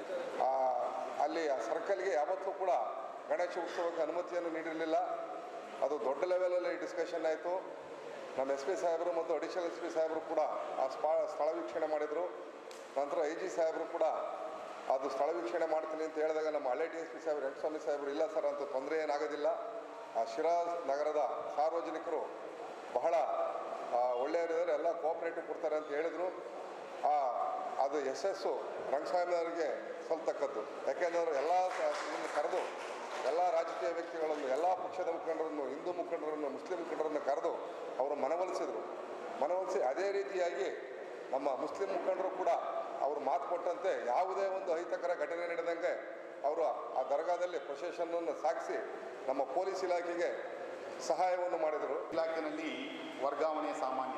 ಅಲ್ಲಿ ಆ ಸರ್ಕಲ್ಗೆ ಯಾವತ್ತೂ ಕೂಡ ಗಣೇಶ ಉತ್ಸವಕ್ಕೆ ಅನುಮತಿಯನ್ನು ನೀಡಿರಲಿಲ್ಲ ಅದು ದೊಡ್ಡ ಲೆವೆಲಲ್ಲಿ ಡಿಸ್ಕಷನ್ ಆಯಿತು ನಮ್ಮ ಎಸ್ ಪಿ ಸಾಹೇಬರು ಮತ್ತು ಅಡಿಷನಲ್ ಎಸ್ ಪಿ ಸಾಹೇಬರು ಕೂಡ ಆ ಸ್ಪಾ ಸ್ಥಳ ವೀಕ್ಷಣೆ ಮಾಡಿದರು ನಂತರ ಐ ಜಿ ಸಾಹೇಬರು ಕೂಡ ಅದು ಸ್ಥಳ ವೀಕ್ಷಣೆ ಮಾಡ್ತೀನಿ ಅಂತ ಹೇಳಿದಾಗ ನಮ್ಮ ಹಳೆ ಡಿ ಎಸ್ ಪಿ ಸಾಹೇಬರು ವೆಂಕಟಸ್ವಾಮಿ ಸಾಹೇಬರು ಇಲ್ಲ ಸರ್ ಅಂತ ತೊಂದರೆ ಏನಾಗೋದಿಲ್ಲ ಆ ಶಿರಾ ನಗರದ ಸಾರ್ವಜನಿಕರು ಬಹಳ ಆ, ಒಳ್ಳೆಯವರಿದ್ದಾರೆ ಎಲ್ಲ ಕೋಆಪ್ರೇಟಿವ್ ಕೊಡ್ತಾರೆ ಅಂತ ಹೇಳಿದರು ಆ ಅದು ಯಶಸ್ಸು ರಂಗಸ್ವಾಮಿಯವರಿಗೆ ಸಲ್ತಕ್ಕದ್ದು ಯಾಕೆಂದರೆ ಎಲ್ಲ ಇನ್ನು ಕರೆದು ಎಲ್ಲ ರಾಜಕೀಯ ವ್ಯಕ್ತಿಗಳನ್ನು ಎಲ್ಲ ಪಕ್ಷದ ಮುಖಂಡರನ್ನು ಹಿಂದೂ ಮುಖಂಡರನ್ನು ಮುಸ್ಲಿಂ ಮುಖಂಡರನ್ನು ಕರೆದು ಅವರು ಮನವೊಲಿಸಿದರು ಮನವೊಲಿಸಿ ಅದೇ ರೀತಿಯಾಗಿ ನಮ್ಮ ಮುಸ್ಲಿಂ ಮುಖಂಡರು ಕೂಡ ಅವರು ಮಾತು ಕೊಟ್ಟಂತೆ ಯಾವುದೇ ಒಂದು ಅಹಿತಕರ ಘಟನೆ ನಡೆದಂಗೆ ಅವರು ಆ ದರ್ಗಾದಲ್ಲಿ ಪ್ರೊಸೆಷನ್ನನ್ನು ಸಾಗಿಸಿ ನಮ್ಮ ಪೊಲೀಸ್ ಇಲಾಖೆಗೆ ಸಹಾಯವನ್ನು ಮಾಡಿದರು ಇಲಾಖೆಯಲ್ಲಿ ವರ್ಗಾವಣೆ ಸಾಮಾನ್ಯ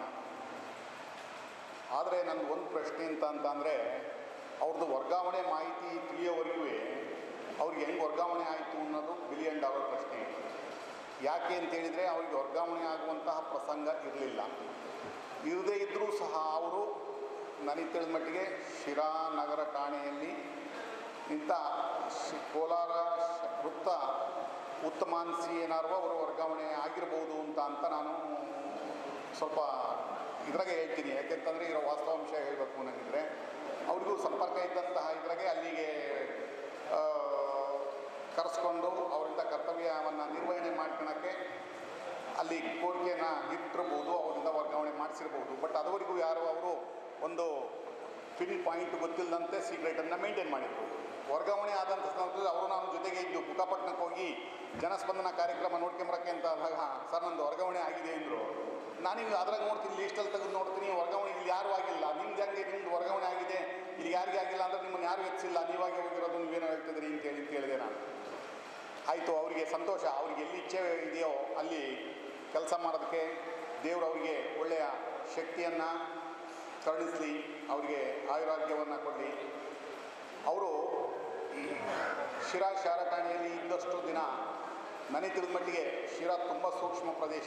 ಆದರೆ ನನಗೆ ಒಂದು ಪ್ರಶ್ನೆ ಅಂತ ಅಂತ ಅಂದರೆ ಅವ್ರದ್ದು ವರ್ಗಾವಣೆ ಮಾಹಿತಿ ತಿಳಿಯೋವರೆಗೂ ಅವ್ರಿಗೆ ಹೆಂಗೆ ವರ್ಗಾವಣೆ ಆಯಿತು ಅನ್ನೋದು ಬಿಲಿಯನ್ ಡಾಲರ್ ಪ್ರಶ್ನೆ ಯಾಕೆ ಅಂತೇಳಿದರೆ ಅವರಿಗೆ ವರ್ಗಾವಣೆ ಆಗುವಂತಹ ಪ್ರಸಂಗ ಇರಲಿಲ್ಲ ಇರದೇ ಇದ್ದರೂ ಸಹ ಅವರು ನನಗೆ ತಿಳಿದ ಮಟ್ಟಿಗೆ ಶಿರಾ ನಗರ ಠಾಣೆಯಲ್ಲಿ ಇಂಥ ಶಿ ಕೋಲಾರ ಶ- ವೃತ್ತ ಉತ್ತಮಾನ್ಸಿ ಏನಾರು ಅವರು ವರ್ಗಾವಣೆ ಆಗಿರ್ಬೋದು ಅಂತ ಅಂತ ನಾನು ಸ್ವಲ್ಪ ಇದ್ರಾಗೆ ಹೇಳ್ತೀನಿ ಯಾಕೆಂತಂದರೆ ಇರೋ ವಾಸ್ತವಾಂಶ ಹೇಳಬೇಕು ನನಗಿದ್ರೆ ಅವ್ರಿಗೂ ಸಂಪರ್ಕ ಇದ್ದಂತಹ ಇದ್ರಾಗೆ ಅಲ್ಲಿಗೆ ಆ, ಕರೆಸ್ಕೊಂಡು ಅವರಿಂದ ಕರ್ತವ್ಯವನ್ನು ನಿರ್ವಹಣೆ ಮಾಡ್ಕೊಳಕ್ಕೆ ಅಲ್ಲಿ ಕೋರಿಕೆಯನ್ನು ಇಟ್ಟಿರ್ಬೋದು ಅವರಿಂದ ವರ್ಗಾವಣೆ ಮಾಡಿಸಿರ್ಬೋದು ಬಟ್ ಅದುವರೆಗೂ ಯಾರು ಅವರು ಒಂದು ಪಿನ್ ಪಾಯಿಂಟ್ ಗೊತ್ತಿಲ್ಲದಂತೆ ಸೀಕ್ರೆಟನ್ನು ಮೇಂಟೈನ್ ಮಾಡಿದ್ರು ವರ್ಗಾವಣೆ ಆದಂಥ ಸಂದರ್ಭದಲ್ಲಿ ಅವರು ನಾನು ಜೊತೆಗೆ ಇದ್ದು ಬುಕ್ಕಾಪಟ್ಟಣಕ್ಕೆ ಹೋಗಿ ಜನಸ್ಪಂದನ ಕಾರ್ಯಕ್ರಮ ನೋಡ್ಕೊಂಬರಕ್ಕೆ ಅಂತ ಅಂದಾಗ ಸರ್ ನಂದು ವರ್ಗಾವಣೆ ಆಗಿದೆ ಅಂದರು ನಾನೀಗ ಅದ್ರಾಗ ನೋಡ್ತೀನಿ ಲೀಸ್ಟಲ್ಲಿ ತೆಗೆದು ನೋಡ್ತೀನಿ ವರ್ಗಾವಣೆ ಇಲ್ಲಿ ಯಾರೂ ಆಗಿಲ್ಲ ನಿಮ್ದು ಹೆಂಗೆ ನಿಮ್ದು ವರ್ಗಾವಣೆ ಆಗಿದೆ ಇಲ್ಲಿ ಯಾರಿಗೆ ಆಗಿಲ್ಲ ಅಂದರೆ ನಿಮ್ಮನ್ನು ಯಾರು ಹೆಚ್ಚಿಲ್ಲ ನೀವಾಗೆ ಹೋಗಿರೋದು ನೀವೇನೋ ಹೇಳ್ತಿದ್ರಿ ಅಂತ ಹೇಳಿ ಕೇಳಿದೆ ನಾನು ಆಯಿತು ಅವರಿಗೆ ಸಂತೋಷ ಅವ್ರಿಗೆ ಎಲ್ಲಿ ಇಚ್ಛೆ ಇದೆಯೋ ಅಲ್ಲಿ ಕೆಲಸ ಮಾಡೋದಕ್ಕೆ ದೇವರು ಅವರಿಗೆ ಒಳ್ಳೆಯ ಶಕ್ತಿಯನ್ನು ಕರುಣಿಸಲಿ ಅವರಿಗೆ ಆಯುರಾಗ್ಯವನ್ನು ಕೊಡಲಿ ಅವರು ಈ ಶಿರಾ ಶಾರಠಾಣೆಯಲ್ಲಿ ಇದ್ದಷ್ಟು ದಿನ ನನಗೆ ತಿಳಿದ ಮಟ್ಟಿಗೆ ಶಿರಾ ತುಂಬ ಸೂಕ್ಷ್ಮ ಪ್ರದೇಶ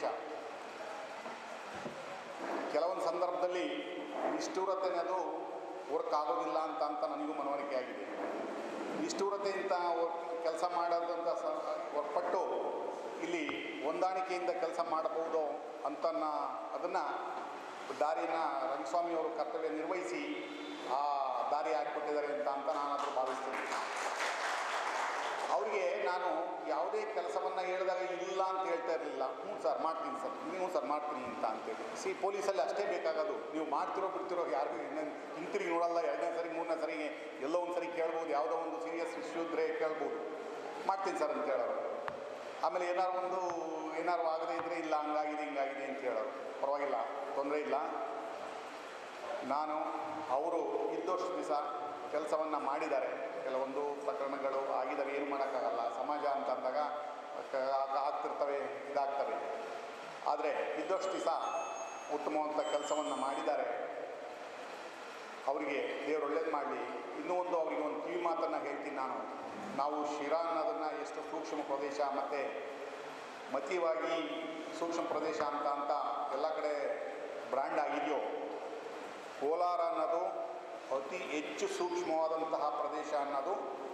ಕೆಲವೊಂದು ಸಂದರ್ಭದಲ್ಲಿ ನಿಷ್ಠೂರತೆ ಅದು ವರ್ಕ್ ಆಗೋದಿಲ್ಲ ಅಂತ ಅಂತ ನನಗೂ ಮನವರಿಕೆ ಆಗಿದೆ ನಿಷ್ಠೂರತೆಯಿಂದ ಕೆಲಸ ಮಾಡೋದಂಥ ಸ ಹೊರಪಟ್ಟು ಇಲ್ಲಿ ಹೊಂದಾಣಿಕೆಯಿಂದ ಕೆಲಸ ಮಾಡಬಹುದು ಅಂತನ್ನ ಅದನ್ನು ದಾರಿನ ರಂಗಸ್ವಾಮಿಯವರು ಕರ್ತವ್ಯ ನಿರ್ವಹಿಸಿ ಆ ದಾರಿ ಹಾಕಿಕೊಟ್ಟಿದ್ದಾರೆ ಅಂತ ಅಂತ ನಾನಾದರೂ ಭಾವಿಸ್ತೀನಿ ಅವರಿಗೆ ನಾನು ಯಾವುದೇ ಕೆಲಸವನ್ನು ಹೇಳಿದಾಗ ಇಲ್ಲ ಅಂತ ಹೇಳ್ತಾ ಇರಲಿಲ್ಲ ಹ್ಞೂ ಸರ್ ಮಾಡ್ತೀನಿ ಸರ್ ಹ್ಞೂ ಸರ್ ಮಾಡ್ತೀನಿ ಅಂತ ಅಂತೇಳಿ ಸಿ ಪೊಲೀಸಲ್ಲಿ ಅಷ್ಟೇ ಬೇಕಾಗೋದು ನೀವು ಮಾಡ್ತಿರೋ ಬಿಡ್ತಿರೋ ಯಾರಿಗೂ ಇನ್ನೊಂದು ಹಿಂತಿರುಗಿ ನೋಡಲ್ಲ ಎರಡನೇ ಸರಿ ಮೂರನೇ ಸರಿಗೆ ಎಲ್ಲೋ ಒಂದು ಸರಿ ಕೇಳ್ಬೋದು ಯಾವುದೋ ಒಂದು ಸೀರಿಯಸ್ ಇಶ್ಯೂ ಇದ್ದರೆ ಕೇಳ್ಬೋದು ಮಾಡ್ತೀನಿ ಸರ್ ಅಂತ ಹೇಳೋರು ಆಮೇಲೆ ಏನಾರು ಒಂದು ಏನಾರು ಆಗದೇ ಇದ್ದರೆ ಇಲ್ಲ ಹಂಗಾಗಿದೆ ಹಿಂಗಾಗಿದೆ ಅಂತ ಹೇಳೋರು ಪರವಾಗಿಲ್ಲ ತೊಂದರೆ ಇಲ್ಲ ನಾನು ಅವರು ಇದ್ದಷ್ಟು ದಿವಸ ಕೆಲಸವನ್ನು ಮಾಡಿದ್ದಾರೆ ಕೆಲವೊಂದು ಪ್ರಕರಣಗಳು ಆಗಿದ್ದಾವೆ ಏನು ಮಾಡೋಕ್ಕಾಗಲ್ಲ ಸಮಾಜ ಅಂತ ಅಂದಾಗ ಕ- ಆಗ್ತಿರ್ತವೆ ಇದಾಗ್ತವೆ ಆದರೆ ಇದ್ದಷ್ಟು ದಿವಸ ಉತ್ತಮವಂತ ಕೆಲಸವನ್ನು ಮಾಡಿದ್ದಾರೆ ಅವರಿಗೆ ದೇವರು ಒಳ್ಳೇದು ಮಾಡಲಿ ಇನ್ನೂ ಒಂದು ಅವರಿಗೆ ಒಂದು ಕಿವಿ ಮಾತನ್ನು ಹೇಳ್ತೀನಿ ನಾನು ನಾವು ಶಿರಾ ಅನ್ನೋದನ್ನು ಎಷ್ಟು ಸೂಕ್ಷ್ಮ ಪ್ರದೇಶ ಮತ್ತು ಮತೀವಾಗಿ ಸೂಕ್ಷ್ಮ ಪ್ರದೇಶ ಅಂತ ಅಂತ ಎಲ್ಲ ಕಡೆ ಬ್ರ್ಯಾಂಡ್ ಆಗಿದೆಯೋ ಕೋಲಾರ ಅನ್ನೋದು ಅತಿ ಹೆಚ್ಚು ಸೂಕ್ಷ್ಮವಾದಂತಹ ಪ್ರದೇಶ ಅನ್ನೋದು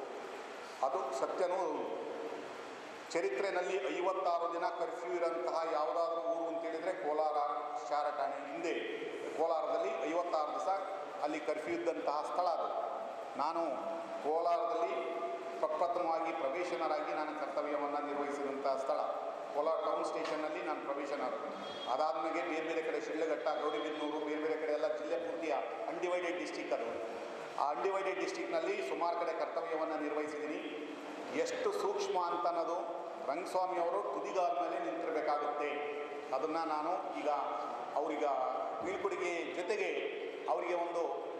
ಅದು ಸತ್ಯನೂ ಹೌದು. ಚರಿತ್ರೆಯಲ್ಲಿ ಐವತ್ತಾರು ದಿನ ಕರ್ಫ್ಯೂ ಇರೋಂತಹ ಯಾವುದಾದ್ರೂ ಊರು ಅಂತೇಳಿದರೆ ಕೋಲಾರ ಶಾರಟಾಣಿ ಹಿಂದೆ ಕೋಲಾರದಲ್ಲಿ ಐವತ್ತಾರು ದಿವಸ ಅಲ್ಲಿ ಕರ್ಫ್ಯೂ ಇದ್ದಂತಹ ಸ್ಥಳ ಅದು ನಾನು ಕೋಲಾರದಲ್ಲಿ ಪ್ರಪ್ರಥಮವಾಗಿ ಪ್ರವೇಶನರಾಗಿ ನಾನು ಕರ್ತವ್ಯವನ್ನು ನಿರ್ವಹಿಸಿದಂತಹ ಸ್ಥಳ ಕೋಲಾರ ಟೌನ್ ಸ್ಟೇಷನ್ನಲ್ಲಿ ನಾನು ಪ್ರವೇಶನರು ಅದಾದಮೇಲೆ ಬೇರೆ ಬೇರೆ ಕಡೆ ಶಿಡ್ಲಘಟ್ಟ ಗೌರಿಬಿದನೂರು ಬೇರೆ ಬೇರೆ ಕಡೆ ಎಲ್ಲ ಜಿಲ್ಲೆ ಪೂರ್ತಿಯ ಅನ್ಡಿವೈಡೆಡ್ ಡಿಸ್ಟಿಕ್ ಅದು ಆ ಅನ್ಡಿವೈಡೆಡ್ ಡಿಸ್ಟಿಕ್ನಲ್ಲಿ ಸುಮಾರು ಕಡೆ ಕರ್ತವ್ಯವನ್ನು ನಿರ್ವಹಿಸಿದ್ದೀನಿ ಎಷ್ಟು ಸೂಕ್ಷ್ಮ ಅಂತ ಅನ್ನೋದು ರಂಗಸ್ವಾಮಿ ಅವರು ತುದಿಗಾಲ ಮೇಲೆ ನಿಂತಿರಬೇಕಾಗುತ್ತೆ ಅದನ್ನು ನಾನು ಈಗ ಅವರೀಗ ಬೀಳ್ಕೊಡುಗೆ ಜೊತೆಗೆ ಅವರಿಗೆ ಒಂದು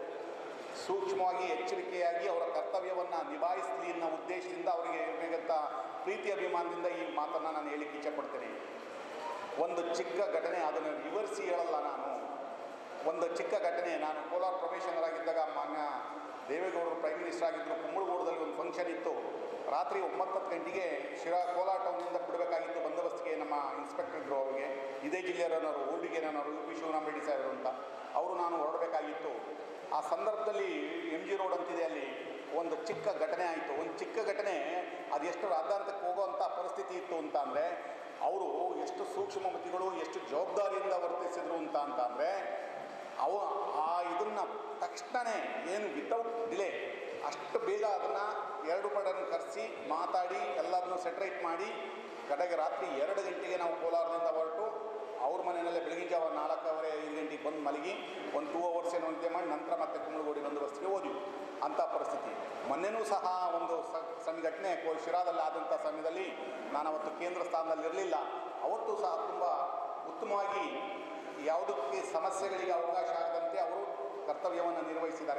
ಸೂಕ್ಷ್ಮವಾಗಿ ಎಚ್ಚರಿಕೆಯಾಗಿ ಅವರ ಕರ್ತವ್ಯವನ್ನು ನಿಭಾಯಿಸಲಿ ಅನ್ನೋ ಉದ್ದೇಶದಿಂದ ಅವರಿಗೆ ಇರಬೇಕಂತ ಪ್ರೀತಿ ಅಭಿಮಾನದಿಂದ ಈ ಮಾತನ್ನು ನಾನು ಹೇಳಿಕ್ಕೆ ಇಚ್ಛೆಪಡ್ತೇನೆ ಒಂದು ಚಿಕ್ಕ ಘಟನೆ ಅದನ್ನು ವಿವರಿಸಿ ಹೇಳಲ್ಲ ನಾನು ಒಂದು ಚಿಕ್ಕ ಘಟನೆ ನಾನು ಕೋಲಾರ ಪ್ರೊಫೆಷನರಾಗಿದ್ದಾಗ ಮಾನ್ಯ ದೇವೇಗೌಡರು ಪ್ರೈಮ್ ಮಿನಿಸ್ಟರ್ ಆಗಿದ್ದರು ಕುಂಬಳಗೂಡದಲ್ಲಿ ಒಂದು ಫಂಕ್ಷನ್ ಇತ್ತು ರಾತ್ರಿ ಒಂಬತ್ತು ಗಂಟೆಗೆ ಶಿರಾ ಕೋಲಾರ ಟೌನಿಂದ ಬಿಡಬೇಕಾಗಿತ್ತು ಬಂದೋಬಸ್ತಿಗೆ ನಮ್ಮ ಇನ್ಸ್ಪೆಕ್ಟರ್ ಇದ್ದರು ಅವರಿಗೆ ಇದೇ ಜಿಲ್ಲೆಯವರನ್ನವರು ಊರ್ಡಿಗೆನವರು ಯು ಪಿ ಶಿವರಾಮ ರೆಡ್ಡಿ ಸಾಹೇಬರು ಅಂತ ಅವರು ನಾನು ಹೊರಡಬೇಕಾಗಿತ್ತು ಆ ಸಂದರ್ಭದಲ್ಲಿ ಎಮ್ ಜಿ ರೋಡ್ ಅಂತಿದೆ ಅಲ್ಲಿ ಒಂದು ಚಿಕ್ಕ ಘಟನೆ ಆಯಿತು ಒಂದು ಚಿಕ್ಕ ಘಟನೆ ಅದೆಷ್ಟು ರಾಧಾಂತಕ್ಕೆ ಹೋಗುವಂಥ ಪರಿಸ್ಥಿತಿ ಇತ್ತು ಅಂತ ಅಂದರೆ ಅವರು ಎಷ್ಟು ಸೂಕ್ಷ್ಮಮತಿಗಳು ಎಷ್ಟು ಜವಾಬ್ದಾರಿಯಿಂದ ವರ್ತಿಸಿದ್ರು ಅಂತ ಅಂತ ಅಂದರೆ ಅವು ಆ ಇದನ್ನು ತಕ್ಷಣವೇ ಏನು ವಿತೌಟ್ ಡಿಲೇ ಅಷ್ಟು ಬೇಗ ಅದನ್ನು ಎರಡು ಪಡನ್ನು ಕರೆಸಿ ಮಾತಾಡಿ ಎಲ್ಲದನ್ನು ಸೆಟ್ರೈಟ್ ಮಾಡಿ ಕಡೆಗೆ ರಾತ್ರಿ ಎರಡು ಗಂಟೆಗೆ ನಾವು ಕೋಲಾರದಿಂದ ಹೊರಟು ಅವ್ರ ಮನೆಯಲ್ಲೇ ಬೆಳಗಿನ ಜಾವ ನಾಲ್ಕೂವರೆ ಐದು ಗಂಟೆಗೆ ಬಂದು ಮಲಗಿ ಒಂದು ಟೂ ಅವರ್ಸ್ ಏನೋ ನಿದ್ದೆ ಮಾಡಿ ನಂತರ ಮತ್ತೆ ಕುಂಬಳಗೋಡಿ ಬಂದೋಬಸ್ತಿಗೆ ಹೋದ್ವಿ ಅಂಥ ಪರಿಸ್ಥಿತಿ ಮೊನ್ನೆನೂ ಸಹ ಒಂದು ಸ ಸಣ್ಣ ಘಟನೆ ಕೋ- ಶಿರಾದಲ್ಲಿ ಆದಂಥ ಸಮಯದಲ್ಲಿ ನಾನು ಅವತ್ತು ಕೇಂದ್ರ ಸ್ಥಾನದಲ್ಲಿ ಇರಲಿಲ್ಲ ಅವತ್ತು ಸಹ ತುಂಬ ಉತ್ತಮವಾಗಿ ಯಾವುದಕ್ಕೆ ಸಮಸ್ಯೆಗಳಿಗೆ ಅವಕಾಶ ಆಗದಂತೆ ಅವರು ಕರ್ತವ್ಯವನ್ನು ನಿರ್ವಹಿಸಿದ್ದಾರೆ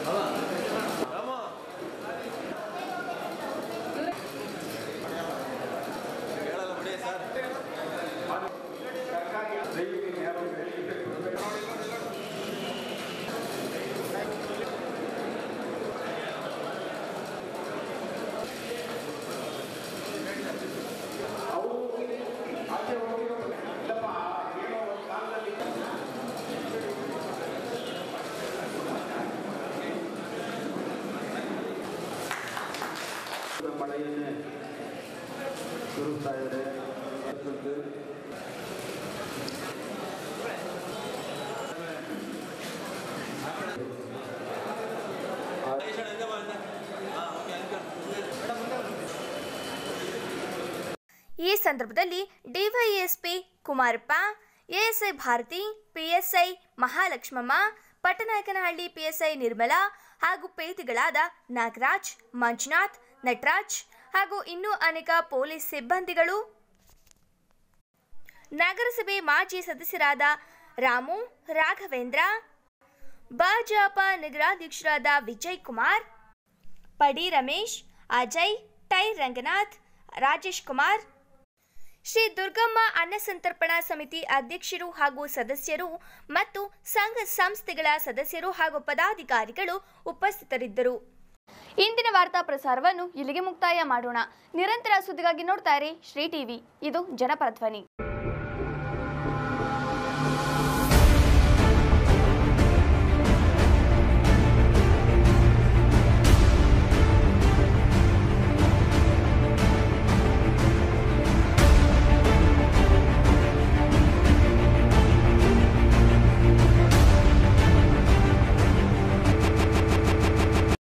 ಹೇಳಲ್ಲ ಬಿಡಿ ಸರ್ ಮಳೆಯನ್ನೇ ಸುರಿಸ್ತಾ ಇದ್ದಾರೆ ಈ ಸಂದರ್ಭದಲ್ಲಿ DySP Kumarappa ASI Bharathi PSI Mahalakshmamma Pattanayakanahalli PSI Nirmala ಹಾಗೂ ಪೇದಿಗಳಾದ ನಾಗರಾಜ್ ಮಂಜುನಾಥ್ ನಟರಾಜ್ ಹಾಗೂ ಇನ್ನೂ ಅನೇಕ ಪೊಲೀಸ್ ಸಿಬ್ಬಂದಿಗಳು ನಗರಸಭೆ ಮಾಜಿ ಸದಸ್ಯರಾದ ರಾಮು ರಾಘವೇಂದ್ರ ಭಾಜಪ ನಗರಾಧ್ಯಕ್ಷರಾದ ವಿಜಯ್ ಕುಮಾರ್ ಪಡಿ ರಮೇಶ್ ಅಜಯ್ ಟೈ ರಂಗನಾಥ್ ರಾಜೇಶ್ ಕುಮಾರ್ ಶ್ರೀ ದುರ್ಗಮ್ಮ ಅನ್ನ ಸಂತರ್ಪಣಾ ಸಮಿತಿ ಅಧ್ಯಕ್ಷರು ಹಾಗೂ ಸದಸ್ಯರು ಮತ್ತು ಸಂಘ ಸಂಸ್ಥೆಗಳ ಸದಸ್ಯರು ಹಾಗೂ ಪದಾಧಿಕಾರಿಗಳು ಉಪಸ್ಥಿತರಿದ್ದರು ಇಂದಿನ ವಾರ್ತಾ ಪ್ರಸಾರವನ್ನು ಇಲ್ಲಿಗೆ ಮುಕ್ತಾಯ ಮಾಡೋಣ ನಿರಂತರ ಸುದ್ದಿಗಾಗಿ ನೋಡ್ತಾ ಇರಿ ಶ್ರೀ ಟಿವಿ ಇದು ಜನಪರ ಧ್ವನಿ